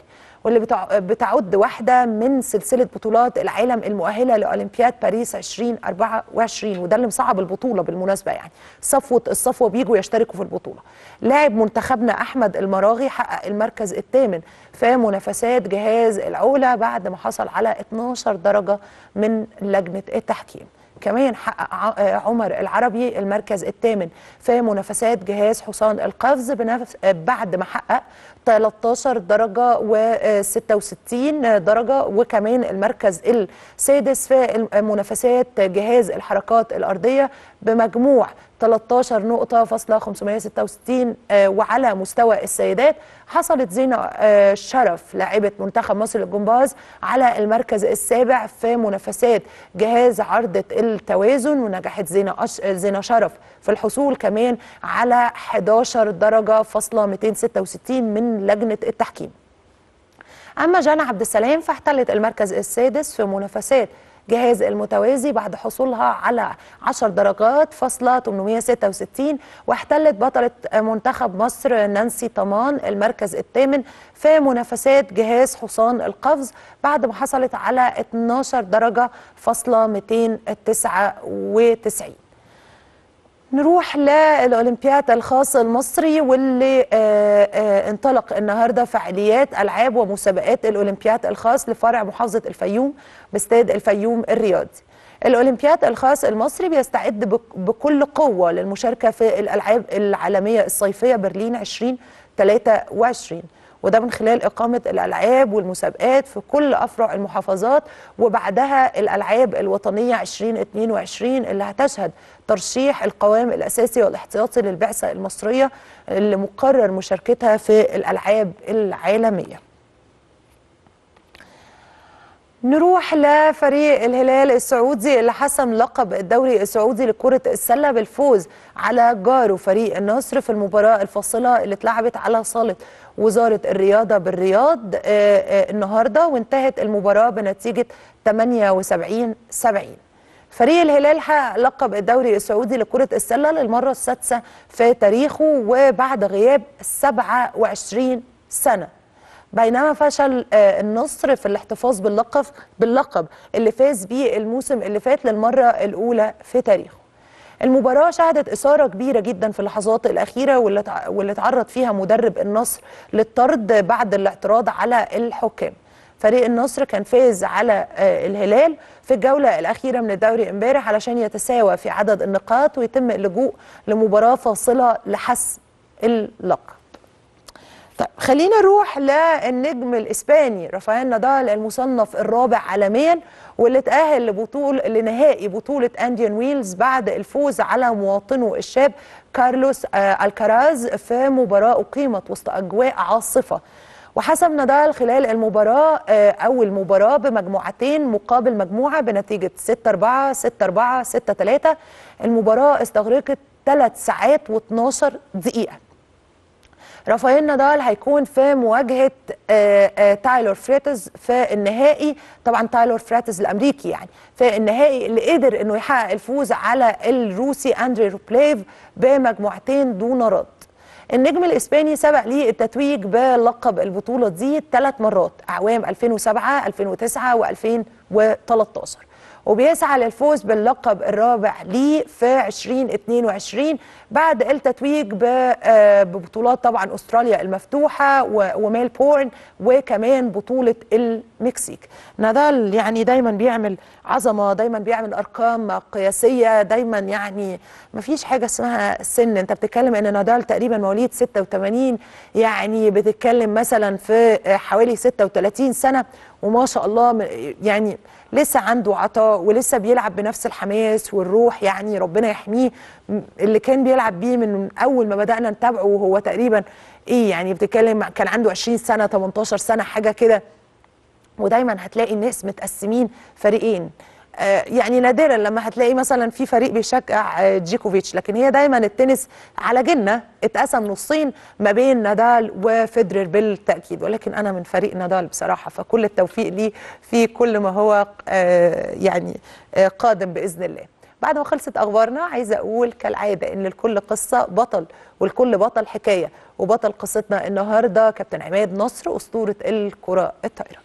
واللي بتع- بتعد واحده من سلسله بطولات العالم المؤهله لاولمبياد باريس 2024 وده اللي مصعب البطوله بالمناسبه يعني صفوه الصفوه بيجوا يشتركوا في البطوله لاعب منتخبنا احمد المراغي حقق المركز الثامن في منافسات جهاز العلا بعد ما حصل على 12 درجه من لجنه التحكيم كمان حقق ع- آه عمر العربي المركز الثامن في منافسات جهاز حصان القفز بنفس آه بعد ما حقق 13 درجة و66 درجة وكمان المركز السادس في منافسات جهاز الحركات الأرضية بمجموع 13 نقطة فاصلة 566 آه، وعلى مستوى السيدات حصلت زينة آه، شرف لاعبة منتخب مصر للجمباز على المركز السابع في منافسات جهاز عرضة التوازن ونجحت زينة أش... زينة شرف في الحصول كمان على 11 درجة فاصلة 266 من لجنة التحكيم أما جانا عبد السلام فاحتلت المركز السادس في منافسات جهاز المتوازي بعد حصولها على 10 درجات فاصلة 866 واحتلت بطلة منتخب مصر نانسي طمان المركز الثامن في منافسات جهاز حصان القفز بعد ما حصلت على 12 درجة فاصلة 299 نروح للأولمبياد الخاص المصري واللي آه، آه، انطلق النهارده فعاليات ألعاب ومسابقات الأولمبياد الخاص لفرع محافظة الفيوم باستاد الفيوم الرياضي. الأولمبياد الخاص المصري بيستعد بك- بكل قوة للمشاركة في الألعاب العالمية الصيفية برلين 2023 وده من خلال إقامة الألعاب والمسابقات في كل أفرع المحافظات وبعدها الألعاب الوطنية 2022 اللي هتشهد ترشيح القوام الأساسي والاحتياطي للبعثة المصرية اللي مقرر مشاركتها في الألعاب العالمية نروح لفريق الهلال السعودي اللي حسم لقب الدوري السعودي لكرة السلة بالفوز على جاره فريق النصر في المباراة الفاصلة اللي اتلعبت على صالة وزارة الرياضة بالرياض آه، آه، النهاردة وانتهت المباراة بنتيجة 78 70 فريق الهلال حقق لقب الدوري السعودي لكرة السلة للمرة السادسة في تاريخه وبعد غياب 27 سنة بينما فشل آه، النصر في الاحتفاظ باللقب باللقب اللي فاز بيه الموسم اللي فات للمرة الأولى في تاريخه المباراة شهدت إثارة كبيرة جدا في اللحظات الأخيرة واللي تع- واللي تعرض فيها مدرب النصر للطرد بعد الاعتراض على الحكام فريق النصر كان فاز على آه، الهلال في الجولة الأخيرة من الدوري امبارح علشان يتساوى في عدد النقاط ويتم اللجوء لمباراة فاصلة لحسم اللقب طيب خلينا نروح للنجم الاسباني رافائيل نادال المصنف الرابع عالميا واللي تأهل لبطول لنهائي بطولة انديان ويلز بعد الفوز على مواطنه الشاب كارلوس آه، الكراز في مباراة أقيمت وسط أجواء عاصفة وحسم نادال خلال المباراة آه، أول مباراة بمجموعتين مقابل مجموعة بنتيجة 6 4 6 4 6 3 المباراة استغرقت 3 ساعات و12 دقيقة رافائيل نادال هيكون في مواجهه آه، آه، تايلور فريتز في النهائي طبعا تايلور فريتز الامريكي يعني في النهائي اللي قدر انه يحقق الفوز على الروسي اندري روبليف بمجموعتين دون رد النجم الاسباني سبق ليه التتويج بلقب البطوله دي ثلاث مرات اعوام 2007 2009 و2013 وبيسعى للفوز باللقب الرابع ليه في 2022 بعد التتويج ب- آه، ببطولات طبعا استراليا المفتوحه و- وميلبورن وكمان بطوله المكسيك نادال يعني دايما بيعمل عظمه دايما بيعمل ارقام قياسيه دايما يعني ما فيش حاجه اسمها سن انت بتتكلم ان نادال تقريبا مواليد 86 يعني بتتكلم مثلا في حوالي 36 سنه وما شاء الله م- يعني لسه عنده عطاء ولسه بيلعب بنفس الحماس والروح يعني ربنا يحميه م- اللي كان بيلعب بيه من اول ما بدانا نتابعه وهو تقريبا ايه يعني بتتكلم كان عنده 20 سنه 18 سنه حاجه كده ودايما هتلاقي الناس متقسمين فريقين آه، يعني نادرا لما هتلاقي مثلا في فريق بيشجع آه، جيكوفيتش لكن هي دايما التنس على جنة اتقسم نصين ما بين نادال وفيدرر بالتأكيد ولكن أنا من فريق نادال بصراحة فكل التوفيق ليه في كل ما هو آه، يعني آه، قادم بإذن الله بعد ما خلصت اخبارنا عايزه اقول كالعاده ان لكل قصه بطل ولكل بطل حكايه وبطل قصتنا النهارده كابتن عماد نصر اسطوره الكره الطايره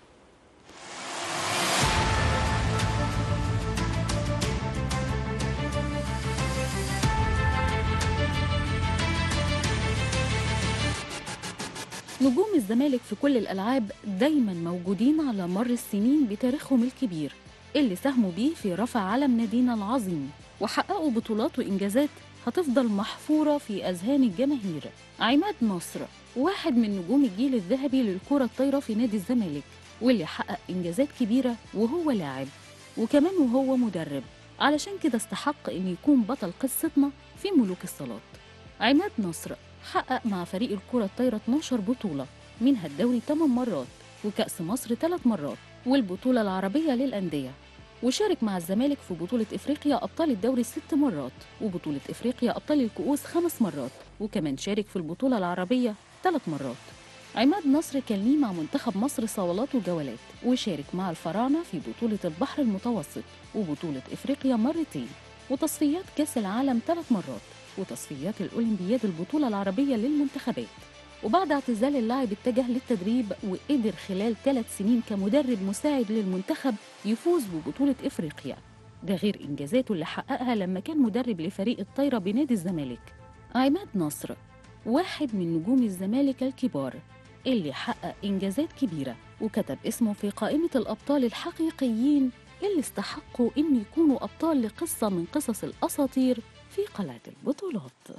نجوم الزمالك في كل الألعاب دايما موجودين على مر السنين بتاريخهم الكبير اللي ساهموا بيه في رفع علم نادينا العظيم وحققوا بطولات وإنجازات هتفضل محفورة في أذهان الجماهير عماد نصر واحد من نجوم الجيل الذهبي للكرة الطايرة في نادي الزمالك واللي حقق إنجازات كبيرة وهو لاعب وكمان وهو مدرب علشان كده استحق إن يكون بطل قصتنا في ملوك الصالات عماد نصر حقق مع فريق الكرة الطايرة 12 بطولة منها الدوري 8 مرات وكأس مصر 3 مرات والبطولة العربية للأندية وشارك مع الزمالك في بطولة إفريقيا أبطال الدوري ست مرات وبطولة إفريقيا أبطال الكؤوس خمس مرات وكمان شارك في البطولة العربية ثلاث مرات عماد نصر كان ليه مع منتخب مصر صولات وجولات وشارك مع الفراعنة في بطولة البحر المتوسط وبطولة إفريقيا مرتين وتصفيات كأس العالم ثلاث مرات وتصفيات الأولمبياد البطولة العربية للمنتخبات وبعد اعتزال اللاعب اتجه للتدريب وقدر خلال ثلاث سنين كمدرب مساعد للمنتخب يفوز ببطولة إفريقيا ده غير إنجازاته اللي حققها لما كان مدرب لفريق الطايرة بنادي الزمالك عماد نصر واحد من نجوم الزمالك الكبار اللي حقق إنجازات كبيرة وكتب اسمه في قائمة الأبطال الحقيقيين اللي استحقوا إن يكونوا أبطال لقصة من قصص الأساطير في قلعة البطولات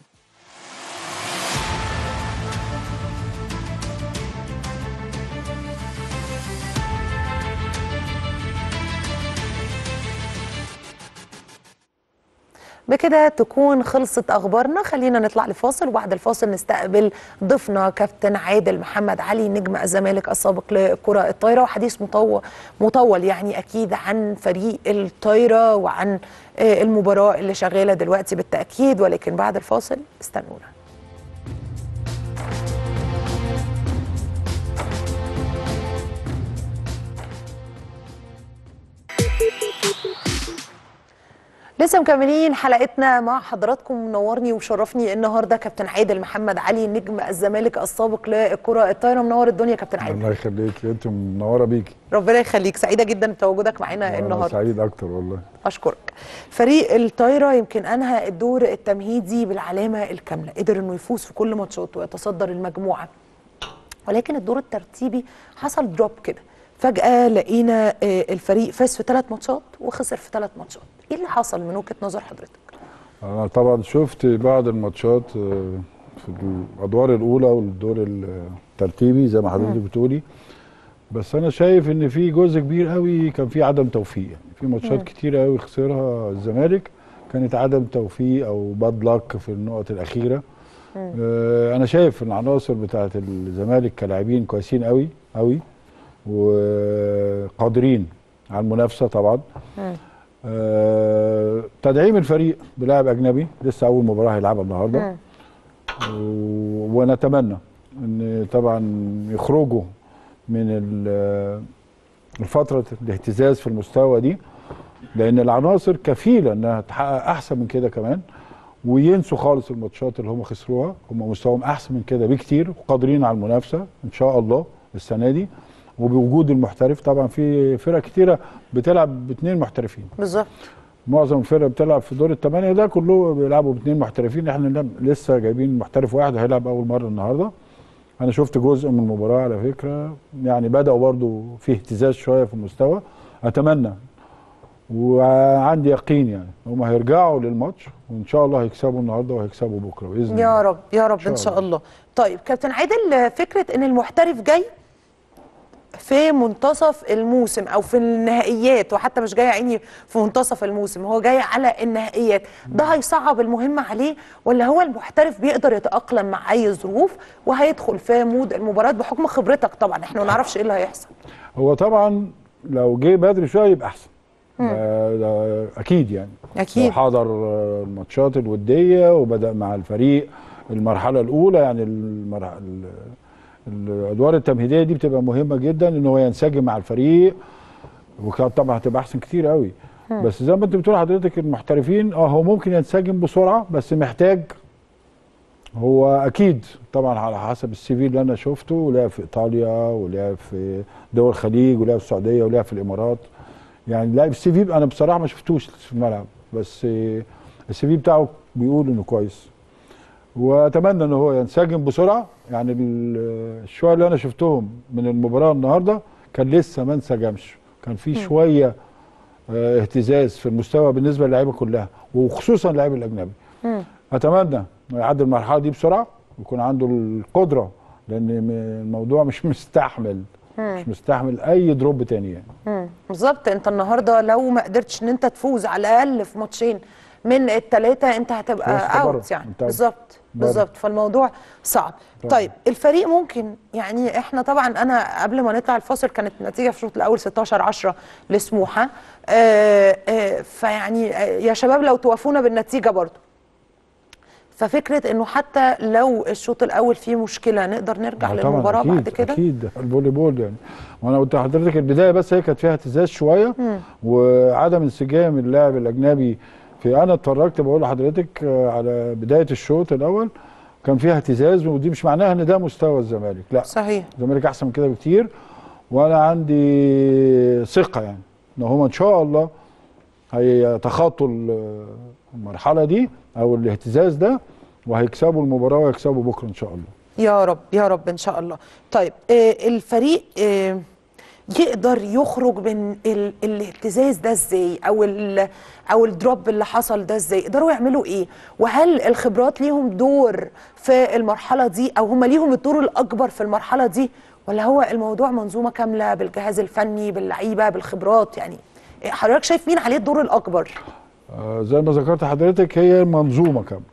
بكده تكون خلصت اخبارنا خلينا نطلع لفاصل وبعد الفاصل نستقبل ضيفنا كابتن عادل محمد علي نجم الزمالك السابق للكره الطايره وحديث مطول مطول يعني اكيد عن فريق الطايره وعن آه، المباراه اللي شغاله دلوقتي بالتاكيد ولكن بعد الفاصل استنونا لسه مكملين حلقتنا مع حضراتكم منورني ومشرفني النهارده كابتن عادل محمد علي نجم الزمالك السابق للكره الطايره منور الدنيا كابتن عادل الله يخليك انت منوره بيكي ربنا يخليك سعيده جدا بتواجدك معانا وانا النهارده سعيد اكتر والله اشكرك فريق الطايره يمكن انهى الدور التمهيدي بالعلامه الكامله قدر انه يفوز في كل ماتشاته ويتصدر المجموعه ولكن الدور الترتيبي حصل دروب كده فجاه لقينا آه، الفريق فاز في ثلاث ماتشات وخسر في ثلاث ماتشات ايه اللي حصل من وجهه نظر حضرتك انا طبعا شفت بعض الماتشات آه، في الادوار الاولى والدور الترتيبي زي ما حضرتك بتقولي بس انا شايف ان في جزء كبير قوي كان في عدم توفيق يعني في ماتشات كتير قوي خسرها الزمالك كانت عدم توفيق او باد لك في النقط الاخيره آه، انا شايف ان العناصر بتاعه الزمالك كلاعبين كويسين قوي قوي وقادرين على المنافسه طبعا آه، تدعيم الفريق بلاعب اجنبي لسه اول مباراه هيلعبها النهارده و- ونتمنى ان طبعا يخرجوا من ال- الفتره الاهتزاز في المستوى دي لان العناصر كفيله انها تحقق احسن من كده كمان وينسوا خالص الماتشات اللي هم خسروها هم مستواهم احسن من كده بكتير وقادرين على المنافسه ان شاء الله السنه دي وبوجود المحترف طبعا في فرق كتيره بتلعب باثنين محترفين بالظبط معظم الفرق بتلعب في دور الثمانيه ده كله بيلعبوا باثنين محترفين احنا لم- لسه جايبين محترف واحد هيلعب اول مره النهارده انا شفت جزء من المباراه على فكره يعني بداوا برضو في اهتزاز شويه في المستوى اتمنى وعندي يقين يعني هم هيرجعوا للماتش وان شاء الله هيكسبوا النهارده وهيكسبوا بكره باذن يا الله رب يا رب ان شاء شاء الله طيب كابتن عادل فكره ان المحترف جاي في منتصف الموسم او في النهائيات وحتى مش جاي عيني في منتصف الموسم هو جاي على النهائيات ده هيصعب المهمه عليه ولا هو المحترف بيقدر يتاقلم مع اي ظروف وهيدخل في مود المباراه بحكم خبرتك طبعا احنا ما نعرفش ايه اللي هيحصل هو طبعا لو جه بدري شويه يبقى احسن ده ده اكيد يعني أكيد. لو حضر آه، الماتشات الوديه وبدا مع الفريق المرحله الاولى يعني المرح... ال- الادوار التمهيديه دي بتبقى مهمه جدا ان هو ينسجم مع الفريق وكان طبعا هتبقى احسن كتير قوي بس زي ما انت بتقول حضرتك المحترفين اه هو ممكن ينسجم بسرعه بس محتاج هو اكيد طبعا على حسب السي في اللي انا شفته ولعب في ايطاليا ولعب في دول الخليج ولعب في السعوديه ولعب في الامارات يعني لاعب السي في انا بصراحه ما شفتوش في الملعب بس آه، السي في بتاعه بيقول انه كويس واتمنى ان هو ينسجم بسرعه يعني ال- الشويه اللي انا شفتهم من المباراه النهارده كان لسه ما انسجمش كان في شويه آه، اهتزاز في المستوى بالنسبه للعيبه كلها وخصوصا اللاعب الاجنبي اتمنى انه يعدي المرحله دي بسرعه ويكون عنده القدره لان م- الموضوع مش مستحمل مش مستحمل اي دروب تاني يعني مم. بالظبط انت النهارده لو ما قدرتش ان انت تفوز على الاقل في ماتشين من الثلاثه انت خلاص هتبقى انت بره. اوت يعني انت اوت. بالظبط بره. بالظبط فالموضوع صعب طبعا. طيب الفريق ممكن يعني احنا طبعا انا قبل ما نطلع الفاصل كانت النتيجه في الشوط الاول 16 10 لسموحه آه آه فيعني آه يا شباب لو توافونا بالنتيجه برضو ففكره انه حتى لو الشوط الاول فيه مشكله نقدر نرجع آه طبعاً للمباراه أكيد بعد كده اكيد الفولي بول يعني وانا قلت لحضرتك البدايه بس هي كانت فيها اهتزاز شويه وعدم انسجام اللاعب الاجنبي في انا اتفرجت بقول لحضرتك آه، على بدايه الشوط الاول كان فيها اهتزاز ودي مش معناها ان ده مستوى الزمالك لا صحيح الزمالك احسن من كده بكتير وانا عندي ثقه يعني ان هم ان شاء الله هيتخطوا ال- المرحله دي او الاهتزاز ده وهيكسبوا المباراه وهيكسبوا بكره ان شاء الله يا رب يا رب ان شاء الله طيب آه الفريق آه يقدر يخرج من ال الاهتزاز ده ازاي او ال او الدروب اللي حصل ده ازاي يقدروا يعملوا ايه وهل الخبرات ليهم دور في المرحله دي او هم ليهم الدور الاكبر في المرحله دي ولا هو الموضوع منظومه كامله بالجهاز الفني باللعيبه بالخبرات يعني حضرتك شايف مين عليه الدور الاكبر آه، زي ما ذكرت حضرتك هي منظومه كامله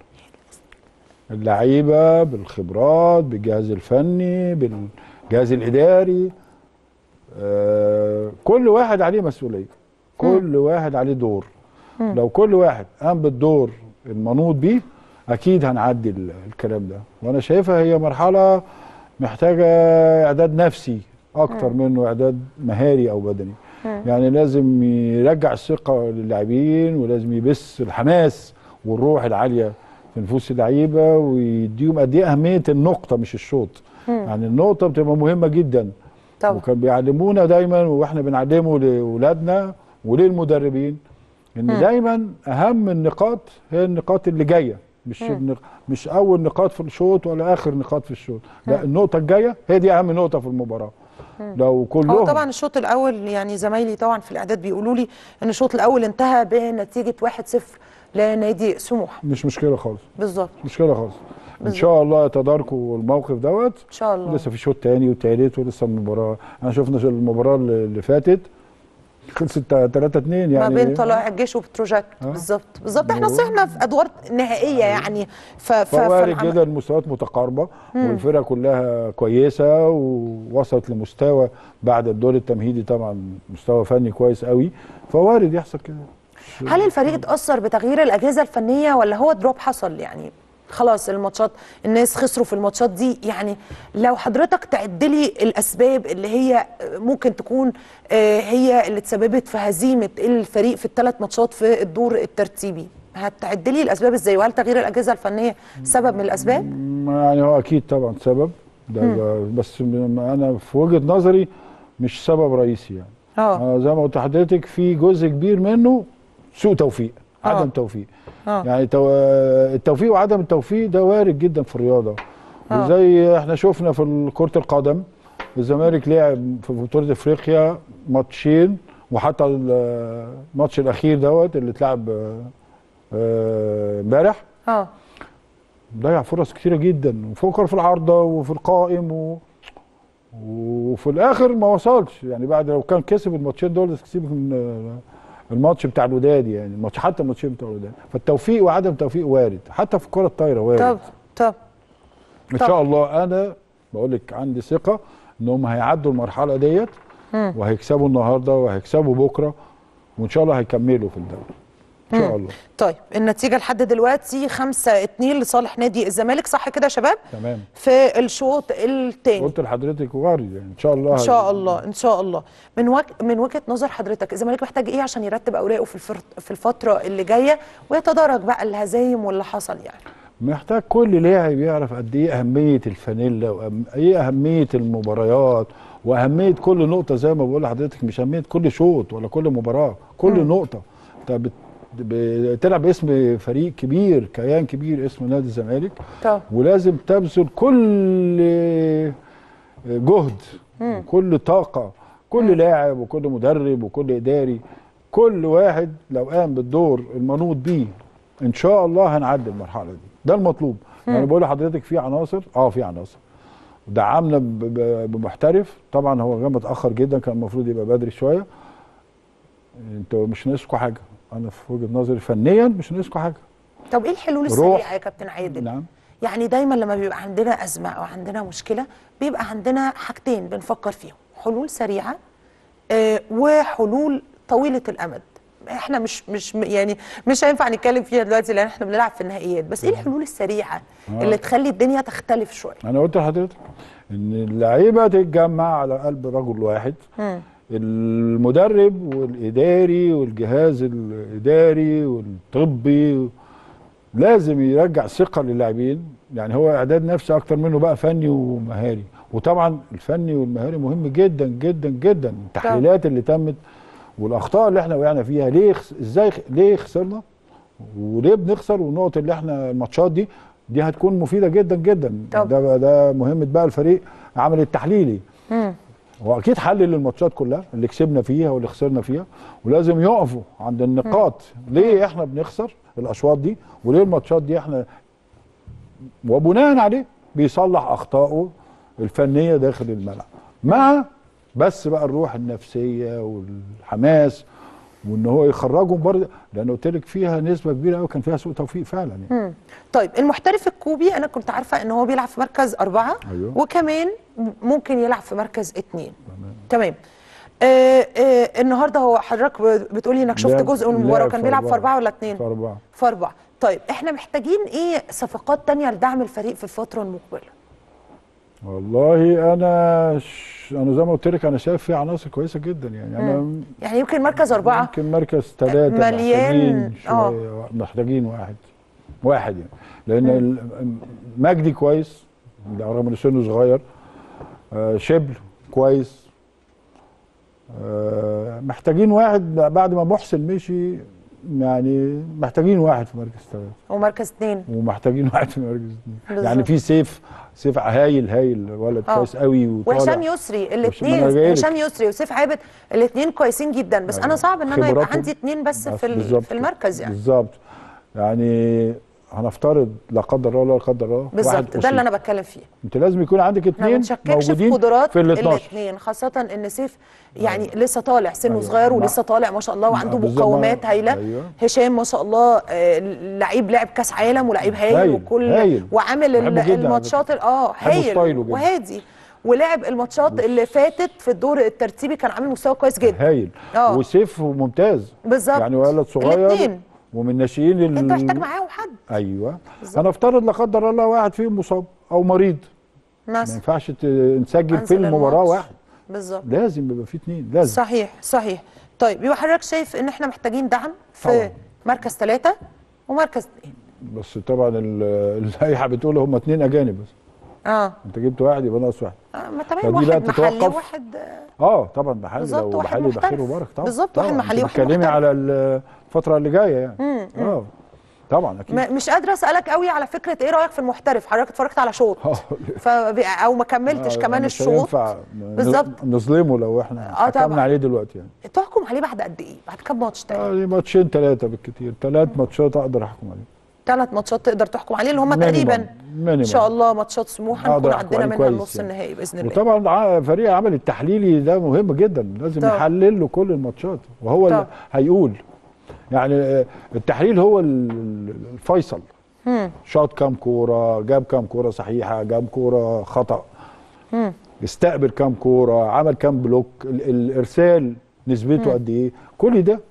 اللعيبه بالخبرات بالجهاز الفني بالجهاز الاداري آه، كل واحد عليه مسؤوليه كل واحد عليه دور لو كل واحد قام بالدور المنوط بيه اكيد هنعدي ال- الكلام ده وانا شايفها هي مرحله محتاجه اعداد نفسي اكتر منه اعداد مهاري او بدني يعني لازم يرجع الثقه للاعبين ولازم يبث الحماس والروح العاليه في نفوس اللعيبه ويديهم قد ايه اهميه النقطه مش الشوط يعني النقطه بتبقى مهمه جدا طبعا وكان بيعلمونا دايما واحنا بنعلمه لاولادنا وللمدربين ان دايما اهم النقاط هي النقاط اللي جايه مش النق... مش اول نقاط في الشوط ولا اخر نقاط في الشوط لا النقطه الجايه هي دي اهم نقطه في المباراه لو كلهم هو طبعا الشوط الاول يعني زمايلي طبعا في الاعداد بيقولوا لي ان الشوط الاول انتهى بنتيجه 1-0 لنادي سموحه مش مشكله خالص بالظبط مشكله خالص ان شاء الله يتداركوا الموقف دوت ان شاء الله لسه في شوط تاني وتالت ولسه المباراه انا شفنا المباراه اللي اللي فاتت خلصت 3 2 يعني ما بين طلائع الجيش وبتروجيت آه. بالظبط بالظبط احنا صحنا في ادوار نهائيه يعني ف ف فوارد فالعم- جدا المستويات متقاربه والفرقه كلها كويسه ووصلت لمستوى بعد الدور التمهيدي طبعا مستوى فني كويس قوي فوارد يحصل كده هل الفريق اتاثر بتغيير الاجهزه الفنيه ولا هو دروب حصل يعني خلاص الماتشات الناس خسروا في الماتشات دي يعني لو حضرتك تعد لي الاسباب اللي هي ممكن تكون آه، هي اللي تسببت في هزيمه الفريق في الثلاث ماتشات في الدور الترتيبي هتعد لي الاسباب ازاي وهل تغيير الاجهزه الفنيه سبب من الاسباب ما يعني هو اكيد طبعا سبب ده ده بس م- انا في وجهه نظري مش سبب رئيسي يعني اه آه زي ما قلت لحضرتك في جزء كبير منه سوء توفيق آه. عدم توفيق اه يعني تو... التوفيق وعدم التوفيق ده وارد جدا في الرياضه آه. وزي احنا شفنا في كره القدم الزمالك لعب في بطوله افريقيا ماتشين وحتى الماتش الاخير دوت اللي اتلعب آه، آه، امبارح اه ضيع فرص كتيره جدا وفكر في العارضه وفي القائم و... وفي الاخر ما وصلش يعني بعد لو كان كسب الماتشين دول كسب من آه، الماتش بتاع الوداد يعني الماتش حتى الماتشين بتاع الوداد فالتوفيق وعدم توفيق وارد حتى في الكره الطايره وارد طب طب ان طب. شاء الله انا بقول لك عندي ثقه ان هم هيعدوا المرحله ديت مم. وهيكسبوا النهارده وهيكسبوا بكره وان شاء الله هيكملوا في الدوري ان شاء الله طيب النتيجه لحد دلوقتي 5 2 لصالح نادي الزمالك صح كده يا شباب تمام في الشوط الثاني قلت لحضرتك وارد يعني ان شاء الله ان شاء الله ان شاء الله من وج... من وجهه نظر حضرتك الزمالك محتاج ايه عشان يرتب اوراقه في الفر... في الفتره اللي جايه ويتدارك بقى الهزايم واللي حصل يعني محتاج كل لاعب يعرف قد ايه اهميه الفانيلا وايه اهميه المباريات واهميه كل نقطه زي ما بقول لحضرتك مش اهميه كل شوط ولا كل مباراه كل مم. نقطه انت بت- بتلعب باسم فريق كبير كيان كبير اسمه نادي الزمالك طب ولازم تبذل كل جهد مم. وكل طاقة كل لاعب وكل مدرب وكل إداري كل واحد لو قام بالدور المنوط بيه إن شاء الله هنعدي المرحلة دي ده المطلوب يعني بقول لحضرتك في عناصر اه في عناصر دعمنا ب- ب- بمحترف طبعا هو جه متأخر جدا كان المفروض يبقى بدري شوية انتوا مش ناقصكم حاجة أنا في وجهة نظري فنيا مش ناقصكم حاجة طب ايه الحلول روح. السريعه يا كابتن عادل نعم يعني دايما لما بيبقى عندنا ازمه او عندنا مشكله بيبقى عندنا حاجتين بنفكر فيهم حلول سريعه آه وحلول طويله الامد احنا مش مش يعني مش هينفع نتكلم فيها دلوقتي لان احنا بنلعب في النهائيات بس ايه الحلول السريعه آه. اللي تخلي الدنيا تختلف شويه انا قلت لحضرتك ان اللعيبه تتجمع على قلب رجل واحد مم. المدرب والاداري والجهاز الاداري والطبي لازم يرجع ثقه للاعبين يعني هو اعداد نفسي اكتر منه بقى فني ومهاري وطبعا الفني والمهاري مهم جدا جدا جدا التحليلات اللي تمت والاخطاء اللي احنا وقعنا فيها ليه خس... ازاي خ- ليه خسرنا وليه بنخسر والنقط اللي احنا الماتشات دي دي هتكون مفيده جدا جدا طب. ده بقى ده مهمه بقى الفريق عمل التحليلي مم. هو اكيد حلل الماتشات كلها اللي كسبنا فيها واللي خسرنا فيها ولازم يقفوا عند النقاط ليه احنا بنخسر الاشواط دي وليه الماتشات دي احنا وبناء عليه بيصلح اخطائه الفنيه داخل الملعب مع بس بقى الروح النفسيه والحماس وان هو يخرجهم برضه لان قلت لك فيها نسبه كبيره قوي كان فيها سوء توفيق فعلا يعني مم. طيب المحترف الكوبي انا كنت عارفه ان هو بيلعب في مركز اربعه أيوه. وكمان ممكن يلعب في مركز اتنين تمام آه آه النهارده هو حضرتك بتقولي انك شفت لعب- جزء من المباراه لعب وكان في بيلعب في أربعة. اربعه ولا اتنين؟ في اربعه في اربعه طيب احنا محتاجين ايه صفقات تانية لدعم الفريق في الفتره المقبله؟ والله انا ش... انا زي ما قلت لك انا شايف في عناصر كويسه جدا يعني انا يعني يمكن مركز اربعه يمكن مركز ثلاثة مليان، محتاجين شوية محتاجين واحد واحد يعني لأن ال- مجدي كويس رغم إن سنه صغير آه شبل كويس آه محتاجين واحد بعد ما محسن مشي يعني محتاجين واحد في مركز ثلاثة ومركز اتنين ومحتاجين واحد في مركز اثنين بالظبط. يعني في سيف سيف هايل هايل ولد آه. كويس قوي وطالع وهشام يسري ما أنا الاثنين جايلك. هشام يسري وسيف عابد الاثنين كويسين جدا بس انا أيوة. صعب ان انا يبقى خبراتهم. عندي اثنين بس في ال- بالظبط في المركز يعني بالظبط يعني هنفترض لا قدر الله لا قدر الله واحد بالظبط ده أصيب. اللي انا بتكلم فيه انت لازم يكون عندك احنا ما اثنين بنشككش في موجودين قدرات في ال 12 الاثنين خاصة ان سيف يعني لسه طالع سنه أيوة. صغير مع- ولسه طالع ما شاء الله وعنده بالظبط. مقومات هايلة أيوة. هشام ما شاء الله آه، لعيب لعب كاس عالم ولعيب هايل, هايل. وكل هايل. وعامل ال- بحبه جدا على الماتشات ال- اه بحبه هايل ستايله جدا. وهادي ولعب الماتشات اللي فاتت في الدور الترتيبي كان عامل مستوى كويس جدا هايل آه. وسيف ممتاز بالظبط يعني ولد صغير الاثنين ومن ناشئين ال... انت محتاج معاهم حد ايوه بالظبط. هنفترض لا قدر الله واحد فيهم مصاب او مريض ما مثلا ينفعش ت- نسجل في أنزل المباراه الماتش. واحد بالظبط لازم يبقى في اثنين لازم صحيح صحيح طيب يبقى حضرتك شايف ان احنا محتاجين دعم في طبعاً. مركز ثلاثة ومركز اثنين بس طبعا ال- اللائحه بتقول هم اثنين اجانب بس اه انت جبت واحد يبقى ناقص واحد آه، ما تمام فدي بقى واحد محلي تتوقف. وواحد اه طبعا محلي بالظبط، لو واحد محلي يبقى خير محترف. وبركه طبعا بالظبط، واحد طبعاً. محلي، انت واحد بتتكلمي محترف. على الفتره اللي جايه يعني مم، مم. اه طبعا اكيد ما مش قادره اسالك قوي على فكره ايه رايك في المحترف حضرتك اتفرجت على شوط آه. ف او ما كملتش آه، كمان مش الشوط هينفع ن- بالظبط. نظلمه لو احنا آه، حكمنا طبعاً. عليه دلوقتي يعني تحكم عليه بعد قد ايه بعد كام ماتش تاني آه ماتشين ثلاثه بالكثير ثلاث ماتشات اقدر احكم عليه ثلاث ماتشات تقدر تحكم عليه اللي هم مينيمم. تقريبا مينيمم. ان شاء الله ماتشات سموحه أقدر نكون أحكم عدينا عليه منها كويس النص يعني. النهائي باذن الله وطبعا ع- فريق العمل التحليلي ده مهم جدا لازم طبعاً. يحلل له كل الماتشات وهو اللي طبعاً. هيقول يعني آه، التحليل هو ال- ال- الفيصل مم. شاط كام كوره جاب كام كوره صحيحه جاب كوره خطا مم. استقبل كام كوره عمل كام بلوك ال- الارسال نسبته قد ايه كل ده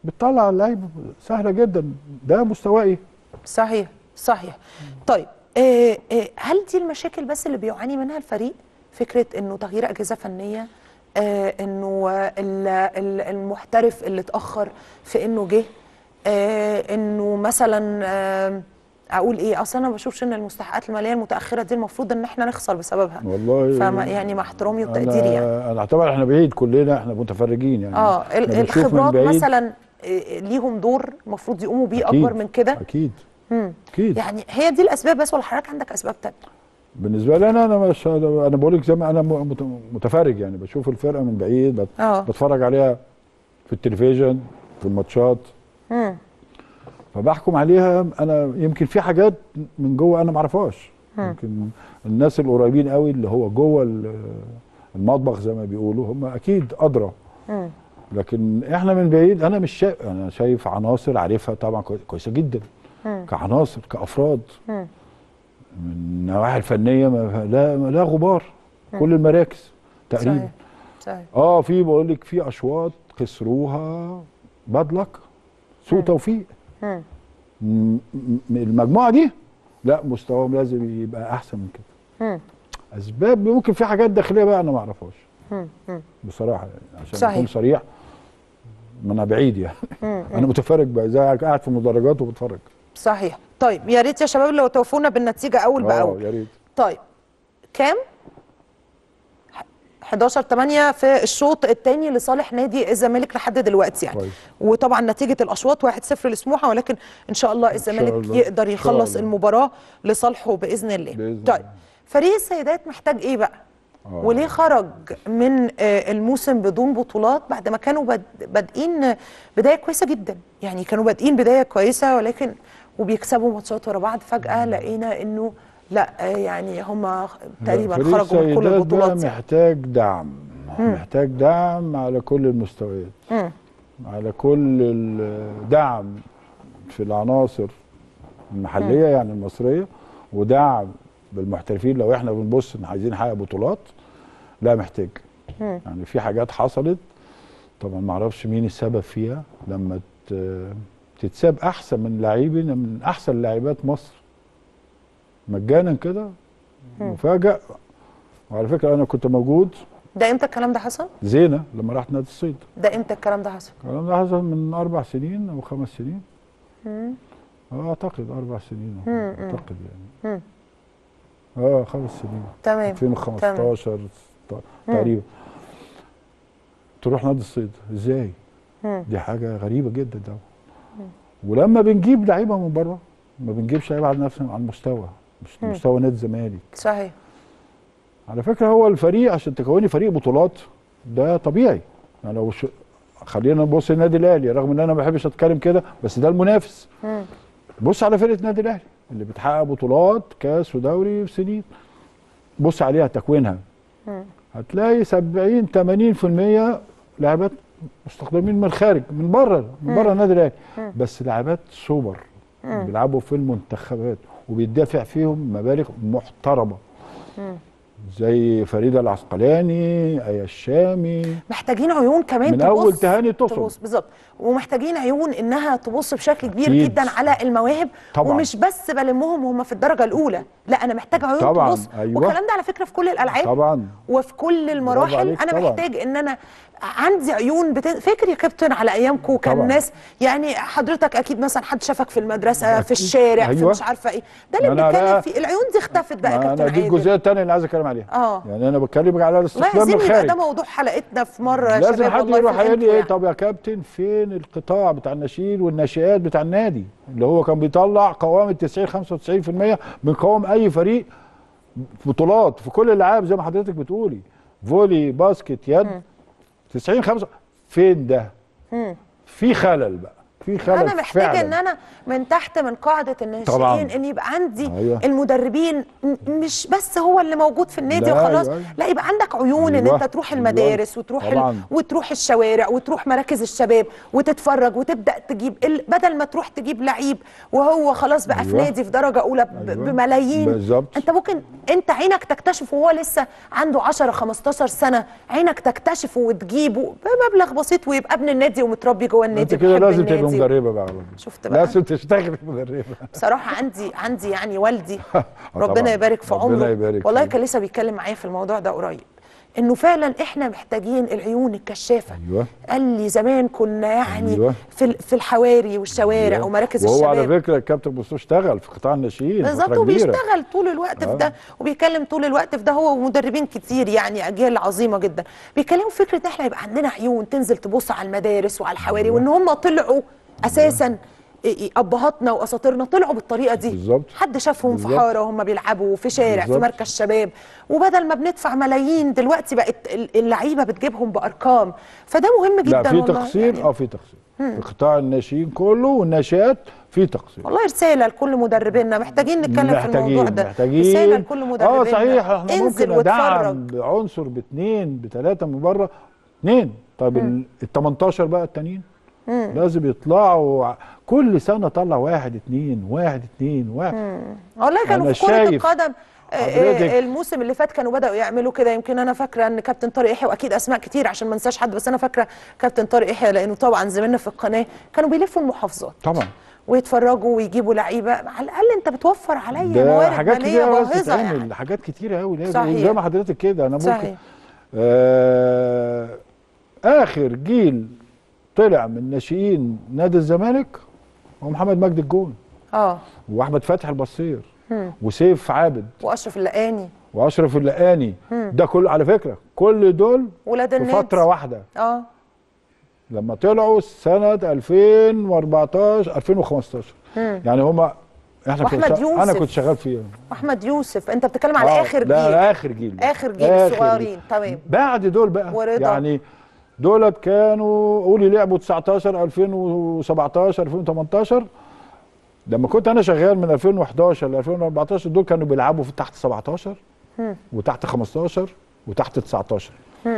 بتطلع اللعيب سهله جدا ده مستواه ايه صحيح صحيح طيب آه آه هل دي المشاكل بس اللي بيعاني منها الفريق فكره انه تغيير اجهزه فنيه آه انه ال- ال- المحترف اللي اتاخر في انه جه آه انه مثلا آه اقول ايه اصلا انا ما بشوفش ان المستحقات الماليه المتاخره دي المفروض ان احنا نخسر بسببها والله فما يعني مع احترامي وتقديري يعني انا انا اعتبر احنا بعيد كلنا احنا متفرجين يعني اه ال- أنا بشوف من الخبرات بعيد. مثلا آه، ليهم دور المفروض يقوموا بيه أكيد، اكبر من كده اكيد مم. اكيد يعني هي دي الاسباب بس ولا حضرتك عندك اسباب تانية بالنسبه لي انا انا مش انا بقول لك زي ما انا م- مت- متفرج يعني بشوف الفرقه من بعيد بت- اه بتفرج عليها في التلفزيون في الماتشات مم. فبحكم عليها انا يمكن في حاجات من جوه انا ما اعرفهاش يمكن الناس القريبين قوي اللي هو جوه ال- المطبخ زي ما بيقولوا هم اكيد ادرى مم. لكن احنا من بعيد انا مش شايف انا شايف عناصر عارفها طبعا كوي- كويسه جدا مم. كعناصر كافراد مم. من النواحي الفنيه ما لا لا غبار كل المراكز تقريبا صحيح صحيح اه في بقول لك في اشواط خسروها باد لك سوء مم. توفيق مم. م- م- المجموعه دي لا مستواهم لازم يبقى احسن من كده مم. اسباب ممكن في حاجات داخليه بقى انا ما اعرفهاش مم. مم. بصراحه يعني عشان صحيح. اكون صريح ما انا بعيد يعني مم. انا متفرج بقى زي قاعد في المدرجات وبتفرج صحيح طيب يا ريت يا شباب لو توفونا بالنتيجه اول اه باول يا ريت طيب كام 11 8 في الشوط الثاني لصالح نادي الزمالك لحد دلوقتي يعني كويس. وطبعا نتيجه الاشواط 1-0 لسموحه ولكن ان شاء الله الزمالك الله. يقدر إن شاء يخلص الله. المباراه لصالحه باذن الله بإذن طيب الله. فريق السيدات محتاج ايه بقى آه. وليه خرج من آه، الموسم بدون بطولات بعد ما كانوا باد- بادئين بدايه كويسه جدا يعني كانوا بادئين بدايه كويسه ولكن وبيكسبوا ماتشات ورا بعض فجاه لقينا انه لا آه، يعني هم تقريبا فريق خرجوا من كل السيدات البطولات بقى يعني. محتاج دعم محتاج دعم على كل المستويات مم. على كل الدعم في العناصر المحليه يعني المصريه ودعم بالمحترفين لو احنا بنبص ان عايزين نحقق بطولات لا محتاج مم. يعني في حاجات حصلت طبعا ما اعرفش مين السبب فيها لما ت- تتساب احسن من لاعبين من احسن لاعبات مصر مجانا كده مفاجأ وعلى فكره انا كنت موجود ده امتى الكلام ده حصل؟ زينه لما رحت نادي الصيد ده امتى الكلام ده حصل؟ الكلام ده حصل من اربع سنين او خمس سنين مم. اه اعتقد اربع سنين مم، مم. اعتقد يعني مم. اه خمس سنين تمام 2015 ت- تقريبا تروح نادي الصيد ازاي مم. دي حاجه غريبه جدا ده ولما بنجيب لعيبه من بره ما بنجيبش لعيبه على نفس على المستوى مش مم. مستوى نادي الزمالك صحيح على فكره هو الفريق عشان تكوني فريق بطولات ده طبيعي يعني لو ش... خلينا نبص النادي الاهلي رغم ان انا ما بحبش اتكلم كده بس ده المنافس مم. بص على فرقه النادي الاهلي اللي بتحقق بطولات كاس ودوري في سنين بص عليها تكوينها مم. هتلاقي 70 80% لاعبات مستخدمين من الخارج من بره من بره النادي الاهلي بس لاعبات سوبر بيلعبوا في المنتخبات وبيدافع فيهم مبالغ محترمه زي فريده العسقلاني ايا الشامي محتاجين عيون كمان من تبص أول تهاني تقصد. تبص بالظبط ومحتاجين عيون انها تبص بشكل كبير أكيد. جدا على المواهب طبعاً. ومش بس بلمهم وهم في الدرجه الاولى لا انا محتاج عيون طبعاً، تبص أيوة. والكلام ده على فكره في كل الالعاب طبعا وفي كل المراحل عليك انا طبعاً. محتاج ان انا عندي عيون بت... فاكر يا كابتن على ايامكم كان طبعاً. ناس يعني حضرتك اكيد مثلا حد شافك في المدرسه في أكيد. الشارع في أيوة. مش عارفه ايه ده اللي أنا بنتكلم بقى- فيه العيون دي اختفت بقى يا ما كابتن انا دي عادل الجزئيه الثانيه اللي عايز اتكلم عليها اه يعني انا بكلمك على والله الاستخدام من عايزين يبقى الخارج ده موضوع حلقتنا في مره يا لازم شباب حد والله يروح في قايل لي انتوا ايه يعني. طب يا كابتن فين القطاع بتاع الناشئين والناشئات بتاع النادي اللي هو كان بيطلع قوام ال 90 95% من قوام اي فريق بطولات في كل الالعاب زي ما حضرتك بتقولي فولي باسكت يد 90 5 فين ده؟ مم. في خلل بقى في خلل انا محتاجه فعلاً. ان انا من تحت من قاعده طبعاً. الناشئين ان يبقى عندي أيوة. المدربين م- مش بس هو اللي موجود في النادي لا، وخلاص أيوة، أيوة. لا يبقى عندك عيون ان أيوة. انت تروح أيوة. المدارس وتروح ال... طبعاً. وتروح الشوارع وتروح مراكز الشباب وتتفرج وتبدا تجيب ال... بدل ما تروح تجيب لعيب وهو خلاص بقى في أيوة. نادي في درجه اولى ب... أيوة. بملايين بالظبط. انت ممكن انت عينك تكتشف وهو لسه عنده 10 15 سنه عينك تكتشفه وتجيبه بمبلغ بسيط ويبقى ابن النادي ومتربي جوه النادي انت كده وبيحب لازم تبقى النادي. مدربه بقى شفت بقى لازم تشتغلي مدربه بصراحة عندي عندي يعني والدي طبعاً. ربنا يبارك في ربنا عمره يبارك والله فيه. كان لسه بيتكلم معايا في الموضوع ده قريب انه فعلا احنا محتاجين العيون الكشافه ايوه قال لي زمان كنا يعني أيوة. في ال- في الحواري والشوارع أيوة. ومراكز وهو على الشباب فكره الكابتن بوستو اشتغل في قطاع الناشئين بالظبط فترة كبيرة. وبيشتغل طول الوقت في آه. ده وبيتكلم طول الوقت في ده هو ومدربين كتير يعني اجيال عظيمه جدا بيتكلموا في فكره ان احنا يبقى عندنا عيون تنزل تبص على المدارس وعلى الحواري وان هم طلعوا اساسا إيه إيه ابهاتنا واساطيرنا طلعوا بالطريقه دي بالظبط. حد شافهم في بالظبط. حاره وهم بيلعبوا في شارع في بالظبط. مركز شباب وبدل ما بندفع ملايين دلوقتي بقت ال- اللعيبه بتجيبهم بارقام فده مهم جدا لا في والله تقصير يعني. اه في تقصير في قطاع الناشئين كله والناشئات في تقصير والله رساله لكل مدربينا محتاجين نتكلم في الموضوع ده محتاجين رساله لكل مدربينا اه صحيح احنا انزل ممكن ندعم واتفرج بعنصر باثنين بثلاثه من بره اثنين طيب ال 18 بقى التانيين لازم يطلعوا ع- كل سنه طلع واحد اثنين واحد اثنين واحد والله كانوا أنا في كرة شايف القدم آه، حضرتك- آه، الموسم اللي فات كانوا بدأوا يعملوا كده يمكن انا فاكره ان كابتن طارق يحيى واكيد اسماء كتير عشان ما انساش حد بس انا فاكره كابتن طارق يحيى لانه طبعا زميلنا في القناه كانوا بيلفوا المحافظات طبعا ويتفرجوا ويجيبوا لعيبه على الاقل انت بتوفر عليا ده موارد حاجات ماليه كتير قوي باهظه تتعمل يعني حاجات كتير قوي لازم صحيح. زي ما حضرتك كده انا ممكن صحيح آه اخر جيل طلع من ناشئين نادي الزمالك هو محمد مجدي الجون اه واحمد فتحي البصير وسيف عابد واشرف اللقاني واشرف اللقاني ده كله على فكره كل دول ولاد في النادي فتره واحده اه لما طلعوا سنه 2014 2015 يعني هما احنا وأحمد كنا انا يوسف. كنت شغال فيها واحمد يوسف انت بتتكلم على آه، اخر ده جيل اخر جيل بقى. آخر جيل الصغيرين، تمام. بعد دول بقى ورضا. يعني دولت كانوا قولي لعبوا 19 2017 2018 لما كنت انا شغال من 2011 ل 2014 دول كانوا بيلعبوا في تحت 17 وتحت 15 وتحت 19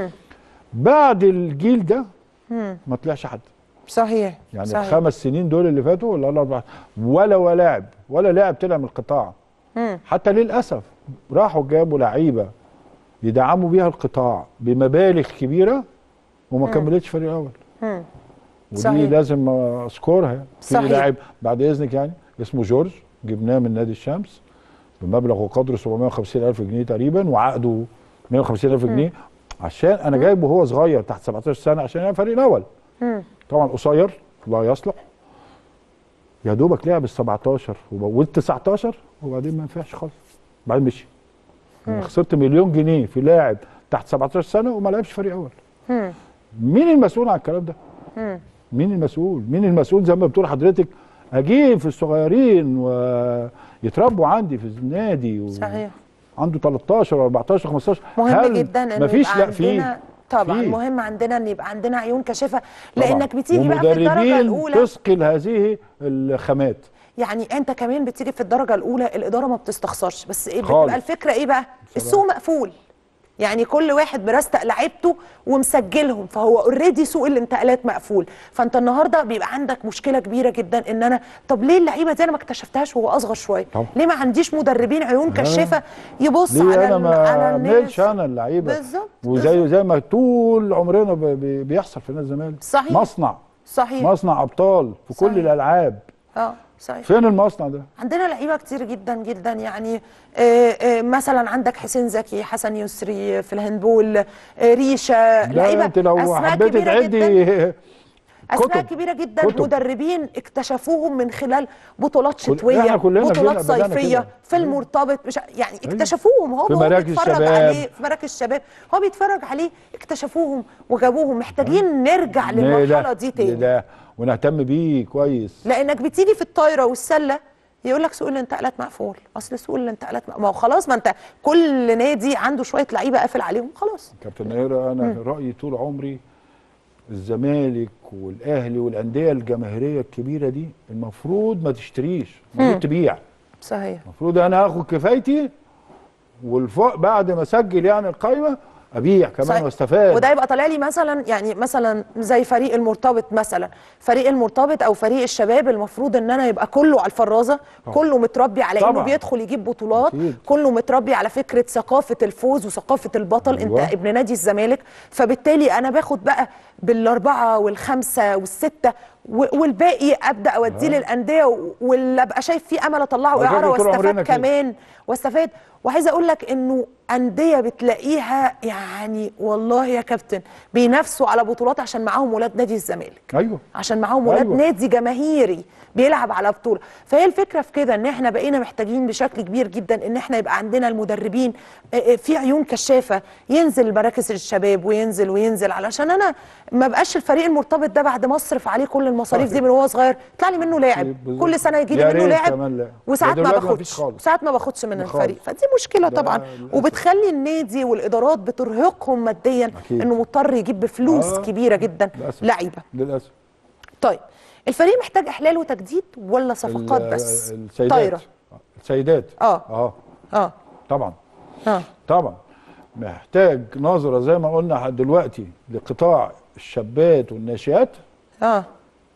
بعد الجيل ده ما طلعش حد صحيح يعني صحيح. الخمس سنين دول اللي فاتوا ولا الاربع ولا ولا لاعب ولا لاعب طلع من القطاع حتى للاسف راحوا جابوا لعيبه يدعموا بيها القطاع بمبالغ كبيره وما كملتش فريق اول ودي صحيح. لازم اذكرها في صحيح. لاعب بعد اذنك يعني اسمه جورج جبناه من نادي الشمس بمبلغ وقدره 750 الف جنيه تقريبا وعقده 150 الف جنيه عشان انا جايبه وهو صغير تحت 17 سنه عشان يلعب فريق الاول طبعا قصير لا يصلح يا دوبك لعب ال 17 وال 19 وبعدين ما ينفعش خالص بعدين مشي أنا خسرت مليون جنيه في لاعب تحت 17 سنه وما لعبش فريق اول مين المسؤول عن الكلام ده؟ مين المسؤول؟ مين المسؤول زي ما بتقول حضرتك اجيب في الصغيرين ويتربوا عندي في النادي و... صحيح عنده 13 14 15 مهم هل جدا ان مفيش يبقى لا في عندنا طبعا في. مهم عندنا ان يبقى عندنا عيون كشافه طبعاً. لانك بتيجي بقى في الدرجه ومدربين الاولى تثقل هذه الخامات يعني انت كمان بتيجي في الدرجه الاولى الاداره ما بتستخسرش بس إيه خالص. بتبقى الفكره ايه بقى السوق مقفول يعني كل واحد مرستق لعيبته ومسجلهم فهو اوريدي سوق الانتقالات مقفول فانت النهارده بيبقى عندك مشكله كبيره جدا ان انا طب ليه اللعيبه دي انا ما اكتشفتهاش وهو اصغر شويه طبعا. ليه ما عنديش مدربين عيون كشافه يبص ليه على انا ال- على ما الناس اعملش انا اللعيبه بالظبط، وزي زي ما طول عمرنا ب- ب- بيحصل في نادي الزمالك صحيح. مصنع صحيح مصنع ابطال في كل صحيح. الالعاب اه صحيح فين المصنع ده عندنا لعيبه كتير جدا جدا يعني آه، آه، مثلا عندك حسين زكي حسن يسري في الهاندبول آه، ريشه لا لعيبه انت لو أسماء حبيت كبيرة جداً. تعدي اسماء كتب. كبيره جدا كتب. مدربين اكتشفوهم من خلال بطولات كل- شتويه إحنا كلنا بطولات بدأنا- بدأنا صيفيه كده. في المرتبط مش يعني اكتشفوهم هو في هو مراكز بيتفرج الشباب. عليه في مراكز الشباب هو بيتفرج عليه اكتشفوهم وجابوهم محتاجين نرجع للمرحله دي تاني ده ونهتم بيه كويس لانك بتيجي في الطايره والسله يقول لك سوق الانتقالات مقفول اصل سوق الانتقالات م- ما هو خلاص ما انت كل نادي عنده شويه لعيبه قافل عليهم خلاص كابتن نيرة انا رايي طول عمري الزمالك والاهلي والانديه الجماهيريه الكبيره دي المفروض ما تشتريش المفروض تبيع صحيح المفروض انا هاخد كفايتي والفوق بعد ما اسجل يعني القايمه ابيع كمان صحيح. واستفاد وده يبقى طالع لي مثلا يعني مثلا زي فريق المرتبط مثلا فريق المرتبط او فريق الشباب المفروض ان انا يبقى كله على الفرازه كله متربي على انه طبعاً. بيدخل يجيب بطولات أكيد. كله متربي على فكره ثقافه الفوز وثقافه البطل أيوة. انت ابن نادي الزمالك فبالتالي انا باخد بقى بالاربعه والخمسه والسته و- والباقي ابدا اوديه للانديه و- واللي ابقى شايف فيه امل اطلعه على فكرة اعاره طول عمرنا واستفاد كده. كمان واستفاد وعايزه اقول لك انه انديه بتلاقيها يعني والله يا كابتن بينافسوا على بطولات عشان معاهم ولاد نادي الزمالك ايوه عشان معاهم ولاد أيوة. نادي جماهيري بيلعب على بطوله فهي الفكره في كده ان احنا بقينا محتاجين بشكل كبير جدا ان احنا يبقى عندنا المدربين آه، آه، في عيون كشافه ينزل مراكز الشباب وينزل وينزل علشان انا ما بقاش الفريق المرتبط ده بعد ما اصرف عليه كل المصاريف دي من وهو صغير يطلع لي منه لاعب بالظبط. كل سنه يجي لي يا منه ريت لاعب كمان لاعب. وساعات ده ما دلوقتي باخدش مفيش خالص. ساعات ما باخدش من خالص. الفريق فدي مشكله ده طبعا للأسف. وبتخلي النادي والادارات بترهقهم ماديا أكيد. انه مضطر يجيب بفلوس آه. كبيره جدا للأسف. لعيبه للاسف طيب الفريق محتاج احلال وتجديد ولا صفقات ال- بس السيدات طايره السيدات اه اه اه طبعا اه طبعا محتاج نظره زي ما قلنا دلوقتي لقطاع الشابات والناشئات اه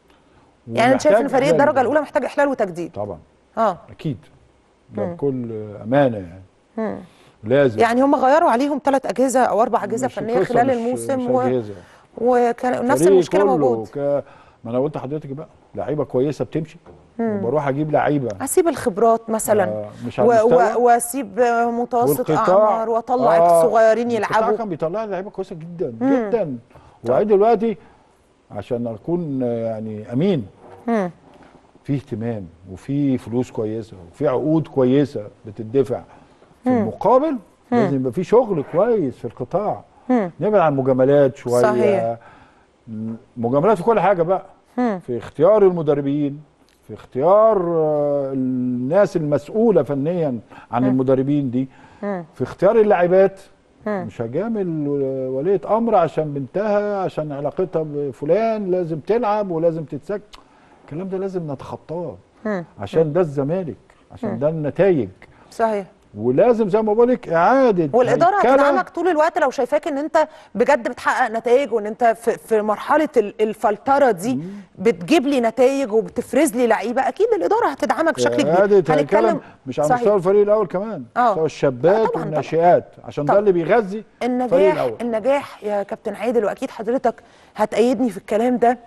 يعني انت شايف ان ومحتاج فريق الدرجه إحلال. الاولى محتاج احلال وتجديد طبعا اه اكيد ده بكل امانه يعني لازم يعني هم غيروا عليهم ثلاث اجهزه او اربع اجهزه مش فنيه قصة، خلال مش- الموسم مش و... أجهزة. وكان نفس الفريق المشكله كله موجود ك... ما انا قلت لحضرتك بقى لعيبه كويسه بتمشي وبروح اجيب لعيبه اسيب الخبرات مثلا آه، مش و- على و- المستوى. واسيب متوسط والقطاع- اعمار واطلع آه، الصغيرين القطاع يلعبوا كان بيطلع لي لعيبه كويسه جدا جدا وبعدين دلوقتي عشان اكون آه، يعني امين مم. في اهتمام وفي فلوس كويسه وفي عقود كويسه بتدفع في المقابل لازم يبقى في شغل كويس في القطاع مم. نبعد عن المجاملات شويه صحيح. م- مجاملات في كل حاجه بقى في اختيار المدربين في اختيار آه، الناس المسؤوله فنيا عن المدربين دي في اختيار اللاعبات مش هجامل ولية امر عشان بنتها عشان علاقتها بفلان لازم تلعب ولازم تتسجل الكلام ده لازم نتخطاه عشان ده الزمالك عشان ده النتائج صحيح ولازم زي ما بقول لك اعاده والاداره هيكلة. هتدعمك طول الوقت لو شايفاك ان انت بجد بتحقق نتائج وان انت في, في مرحله ال- الفلتره دي بتجيب لي نتائج وبتفرز لي لعيبه اكيد الاداره هتدعمك بشكل كبير اعاده هيكلة مش على صحيح. مستوى الفريق الاول كمان آه. مستوى الشابات آه، طبعاً، والناشئات عشان طبعاً. ده اللي بيغذي الفريق النجاح الاول النجاح يا كابتن عادل واكيد حضرتك هتأيدني في الكلام ده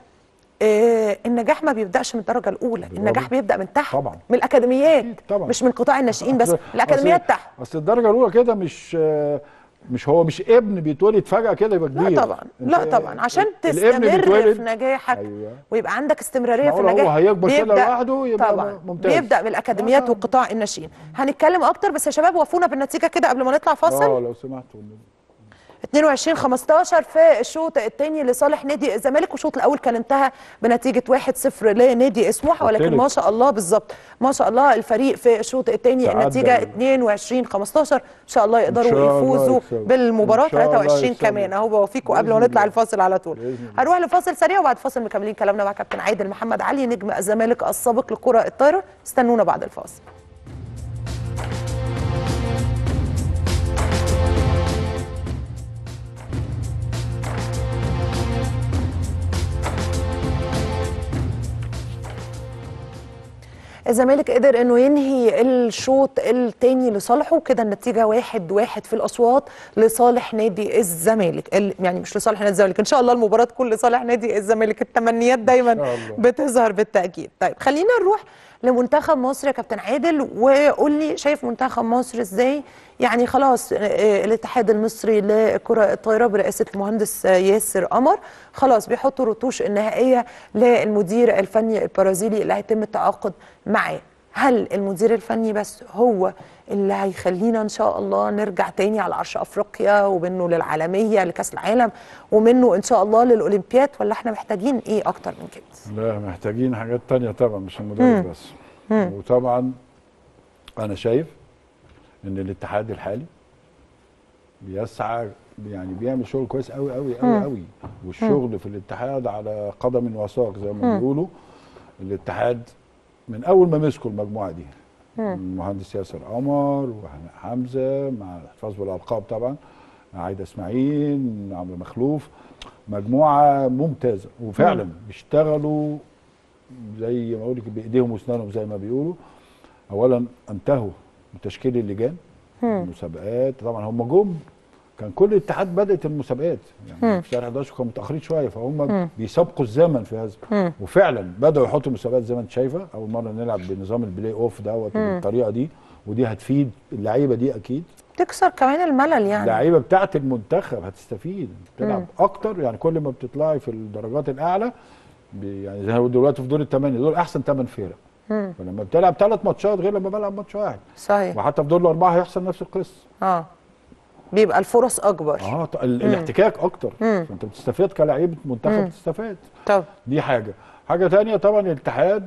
آه النجاح ما بيبداش من الدرجه الاولى النجاح بيبدا من تحت طبعاً. من الاكاديميات أكيد طبعاً. مش من قطاع الناشئين بس أصل- الاكاديميات أصل- تحت اصل الدرجه الاولى كده مش آه، مش هو مش ابن بيتولد فجاه كده يبقى كبير لا طبعا لا أنت- طبعا عشان الابن تستمر بيتولد- في نجاحك أيوة. ويبقى عندك استمراريه في معقول هو النجاح هيكبر كده بيبدأ- لوحده يبقى طبعا ممتاز. بيبدا بالاكاديميات آه. وقطاع الناشئين هنتكلم اكتر بس يا شباب وقفونا بالنتيجه كده قبل ما نطلع فاصل اه لو سمحت والنبي. 22 15 في الشوط الثاني لصالح نادي الزمالك والشوط الاول كان انتهى بنتيجه 1-0 لنادي سموحه ولكن قلتلك. ما شاء الله بالظبط ما شاء الله الفريق في الشوط الثاني تعدى. النتيجه 22 15 ان شاء الله يقدروا إن شاء الله يفوزوا يكسبوا. بالمباراه إن شاء الله 23 يكسبوا. كمان اهو بوفيكم قبل ما بإذن نطلع الله. الفاصل على طول بإذن الله. هنروح لفاصل سريع وبعد فاصل مكملين كلامنا مع كابتن عادل محمد علي نجم الزمالك السابق لكره الطايره استنونا بعد الفاصل الزمالك قدر انه ينهي الشوط الثاني لصالحه كده النتيجه واحد واحد في الاصوات لصالح نادي الزمالك ال- يعني مش لصالح نادي الزمالك ان شاء الله المباراه تكون لصالح نادي الزمالك التمنيات دايما شاء الله. بتظهر بالتاكيد طيب خلينا نروح لمنتخب مصر يا كابتن عادل وقول لي شايف منتخب مصر ازاي يعني خلاص آه، آه، الاتحاد المصري لكرة الطايرة برئاسة المهندس آه، ياسر قمر خلاص بيحطوا الرتوش النهائية للمدير الفني البرازيلي اللي هيتم التعاقد معاه هل المدير الفني بس هو اللي هيخلينا ان شاء الله نرجع تاني على عرش افريقيا ومنه للعالميه لكاس العالم ومنه ان شاء الله للاولمبياد ولا احنا محتاجين ايه اكتر من كده؟ لا محتاجين حاجات تانية طبعا مش المدرب بس وطبعا انا شايف ان الاتحاد الحالي بيسعى يعني بيعمل شغل كويس قوي قوي قوي قوي والشغل في الاتحاد على قدم وساق زي ما بيقولوا الاتحاد من اول ما مسكوا المجموعه دي المهندس ياسر قمر وهناء حمزه مع الحفاظ بالالقاب طبعا عايده اسماعيل عمرو مخلوف مجموعه ممتازه وفعلا بيشتغلوا زي ما اقول لك بايديهم واسنانهم زي ما بيقولوا اولا انتهوا من تشكيل اللجان المسابقات طبعا هم جم كان كل الاتحاد بدات المسابقات يعني في شهر 11 كانوا متاخرين شويه فهم بيسابقوا الزمن في هذا وفعلا بداوا يحطوا مسابقات زي ما انت شايفه اول مره نلعب بنظام البلاي اوف دوت بالطريقه دي ودي هتفيد اللعيبه دي اكيد تكسر كمان الملل يعني اللعيبه بتاعه المنتخب هتستفيد بتلعب اكتر يعني كل ما بتطلعي في الدرجات الاعلى ب- يعني زي ما دلوقتي في دور الثمانيه دول احسن ثمان فرق فلما بتلعب ثلاث ماتشات غير لما بلعب ماتش واحد صحيح وحتى في دور الاربعه هيحصل نفس القصه اه بيبقى الفرص اكبر اه ط- ال- الاحتكاك اكتر فانت بتستفاد كلاعب منتخب بتستفاد طب دي حاجه حاجه تانية طبعا الاتحاد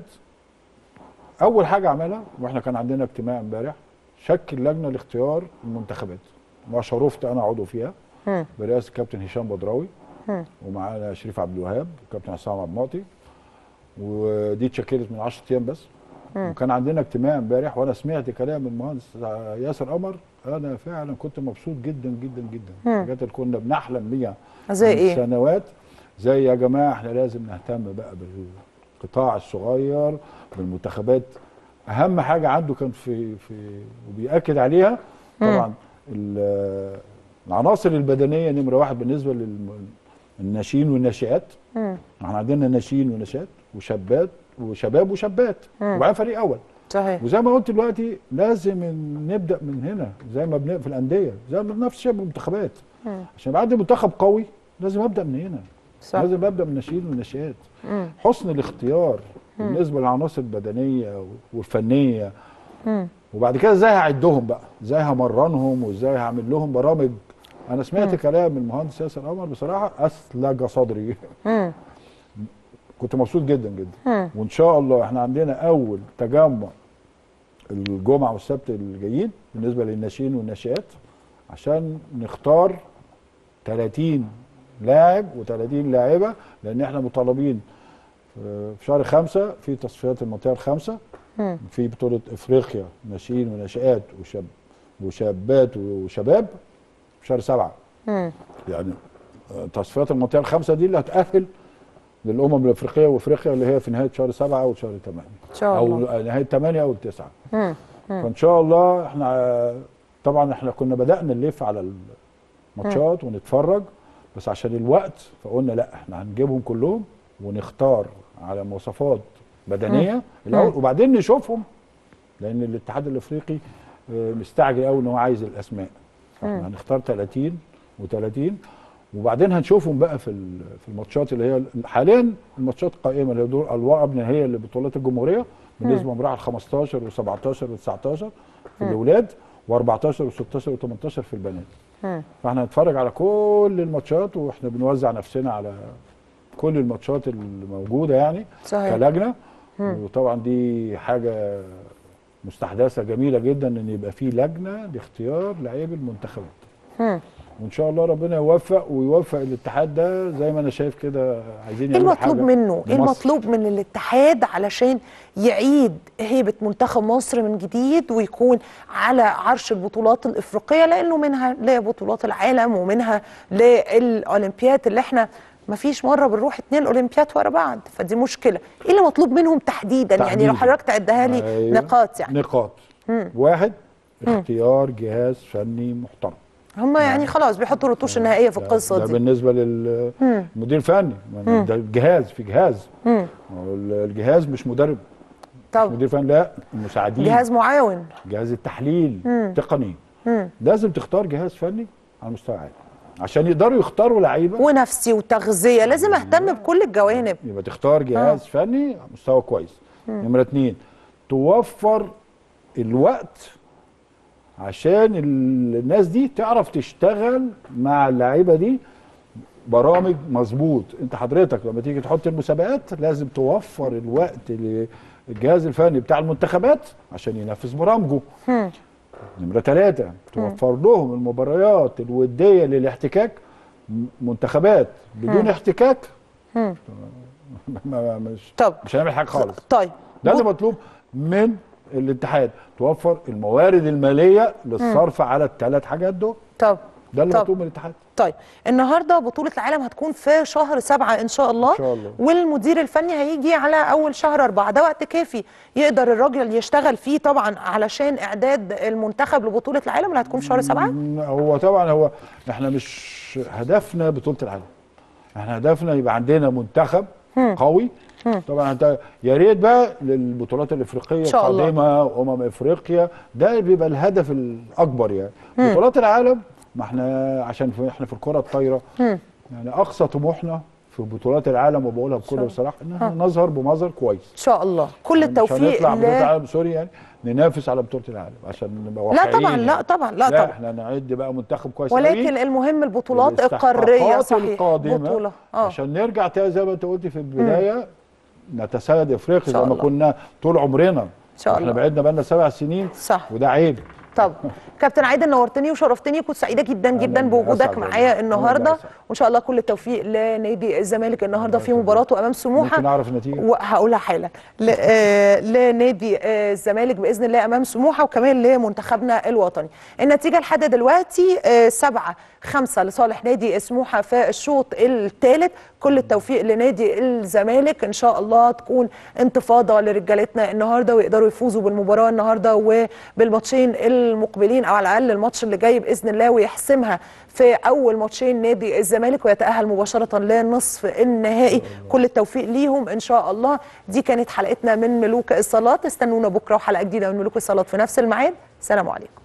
اول حاجه عملها واحنا كان عندنا اجتماع امبارح شكل لجنه لاختيار المنتخبات وشرفت انا عضو فيها مم. برئاسه الكابتن هشام بدراوي مم. ومعانا شريف عبد الوهاب والكابتن عصام عبد المعطي ودي اتشكلت من 10 ايام بس وكان عندنا اجتماع امبارح وانا سمعت كلام المهندس ياسر قمر انا فعلا كنت مبسوط جدا جدا جدا الحاجات اللي كنا بنحلم بيها زي من ايه؟ سنوات زي يا جماعه احنا لازم نهتم بقى بالقطاع الصغير بالمنتخبات اهم حاجه عنده كان في في وبياكد عليها طبعا ال- العناصر البدنيه نمره واحد بالنسبه للناشئين والناشئات مم. احنا عندنا ناشئين وناشئات وشابات وشباب وشابات وبعدين فريق اول صحيح وزي ما قلت دلوقتي لازم إن نبدا من هنا زي ما بنبدا في الانديه زي ما نفس الشيء بالمنتخبات عشان يبقى عندي منتخب قوي لازم ابدا من هنا صح لازم ابدا من الناشئين والناشئات مم. حسن الاختيار بالنسبه للعناصر البدنيه والفنيه مم. وبعد كده ازاي هعدهم بقى ازاي همرنهم وازاي هعمل لهم برامج انا سمعت كلام المهندس ياسر قمر بصراحه اسلج صدري مم. كنت مبسوط جدا جدا مم. وان شاء الله احنا عندنا اول تجمع الجمعه والسبت الجايين بالنسبه للناشئين والناشئات عشان نختار 30 لاعب و30 لاعبه لان احنا مطالبين في شهر خمسة في تصفيات المنطقه الخامسه مم. في بطوله افريقيا ناشئين وناشئات وشاب وشابات وشباب في شهر سبعة مم. يعني آه، تصفيات المنطقه الخامسه دي اللي هتاهل للامم الافريقيه وافريقيا اللي هي في نهايه شهر سبعة او شهر ثمانية ان شاء او الله نهايه ثمانية او تسعة مم. فان شاء الله احنا آه، طبعا احنا كنا بدانا نلف على الماتشات ونتفرج بس عشان الوقت فقلنا لا احنا هنجيبهم كلهم ونختار على مواصفات بدنيه الاول وبعدين نشوفهم لان الاتحاد الافريقي آه، مستعجل قوي ان هو عايز الاسماء احنا هنختار 30 و30 وبعدين هنشوفهم بقى في ال- في الماتشات اللي هي حاليا الماتشات قائمه اللي هي دور الواقع هي اللي بطولات الجمهوريه بالنسبه لمراحل 15 و17 و19 في الاولاد و14 و16 و18 في البنات مم. فاحنا هنتفرج على كل الماتشات واحنا بنوزع نفسنا على كل الماتشات اللي موجوده يعني صحيح كلجنه وطبعا دي حاجه مستحدثه جميله جدا ان يبقى في لجنه لاختيار لاعبي المنتخبات مم. وان شاء الله ربنا يوفق ويوفق الاتحاد ده زي ما انا شايف كده عايزين ايه يعملوا المطلوب حاجة منه؟ ايه لمصر. المطلوب من الاتحاد علشان يعيد هيبة منتخب مصر من جديد ويكون على عرش البطولات الافريقيه لانه منها لبطولات العالم ومنها للاولمبياد اللي احنا ما فيش مره بنروح اتنين اولمبياد ورا بعض فدي مشكله ايه اللي مطلوب منهم تحديدا, يعني تحديداً. لو حضرتك تعدها لي أيوة. نقاط يعني نقاط واحد اختيار جهاز فني محترم هم يعني خلاص بيحطوا الرطوش النهائيه في ده- القصه ده دي بالنسبه للمدير الفني ما ده جهاز في جهاز مم. هو الجهاز مش مدرب طب مدير فني لا المساعدين جهاز معاون جهاز التحليل مم. تقني مم. لازم تختار جهاز فني على مستوى عالي عشان يقدروا يختاروا لعيبه ونفسي وتغذيه لازم اهتم بكل الجوانب يبقى تختار جهاز آه. فني على مستوى كويس نمره اتنين توفر الوقت عشان ال- الناس دي تعرف تشتغل مع اللعيبه دي برامج مظبوط انت حضرتك لما تيجي تحط المسابقات لازم توفر الوقت للجهاز الفني بتاع المنتخبات عشان ينفذ برامجه مم. نمره ثلاثه توفر لهم المباريات الوديه للاحتكاك م- منتخبات بدون احتكاك مم. ما- ما- مش طب مش هنعمل حاجه خالص طيب ده اللي بو- مطلوب من الاتحاد توفر الموارد الماليه للصرف على الثلاث حاجات دول طب ده اللي طب. مطلوب من الاتحاد طيب النهارده بطولة العالم هتكون في شهر سبعة إن شاء الله إن شاء الله. والمدير الفني هيجي على أول شهر أربعة ده وقت كافي يقدر الراجل يشتغل فيه طبعا علشان إعداد المنتخب لبطولة العالم اللي هتكون في شهر سبعة م- هو طبعا هو احنا مش هدفنا بطوله العالم احنا هدفنا يبقى عندنا منتخب قوي طبعا انت يا ريت بقى للبطولات الافريقيه إن شاء الله. القادمه وامم افريقيا ده بيبقى الهدف الاكبر يعني بطولات العالم ما احنا عشان في احنا في الكره الطايره يعني اقصى طموحنا في بطولات العالم وبقولها بكل بصراحه ان احنا نظهر بمظهر كويس إن شاء الله كل يعني مش التوفيق هنطلع بطوله ل... العالم سوري يعني ننافس على بطوله العالم عشان نبقى لا واقعيين طبعا لا يعني. طبعا لا لا طبعا احنا نعد بقى منتخب كويس ولكن قوي المهم البطولات للاستحقاقات القارية صحيح القادمة بطولة اه عشان نرجع تاني زي ما انت قلتي في البدايه نتسيد افريقيا إن شاء زي ما الله. كنا طول عمرنا إن شاء احنا الله. بعدنا بقالنا سبع سنين صح وده عيب طب كابتن عادل نورتني وشرفتني كنت سعيده جدا جدا أهلاً، بوجودك أسعد معايا والله. النهارده أهلاً، أسعد. وان شاء الله كل التوفيق لنادي الزمالك النهارده في مباراته امام سموحه ممكن اعرف النتيجه وهقولها حالا ل- آه، لنادي آه، الزمالك باذن الله امام سموحه وكمان لمنتخبنا الوطني النتيجه لحد دلوقتي آه، سبعة خمسة لصالح نادي سموحه في الشوط الثالث كل التوفيق لنادي الزمالك ان شاء الله تكون انتفاضه لرجالتنا النهارده ويقدروا يفوزوا بالمباراه النهارده وبالماتشين المقبلين او على الاقل الماتش اللي جاي باذن الله ويحسمها في اول ماتشين نادي الزمالك ويتاهل مباشره لنصف النهائي كل التوفيق ليهم ان شاء الله دي كانت حلقتنا من ملوك الصالات استنونا بكره وحلقه جديده من ملوك الصالات في نفس الميعاد سلام عليكم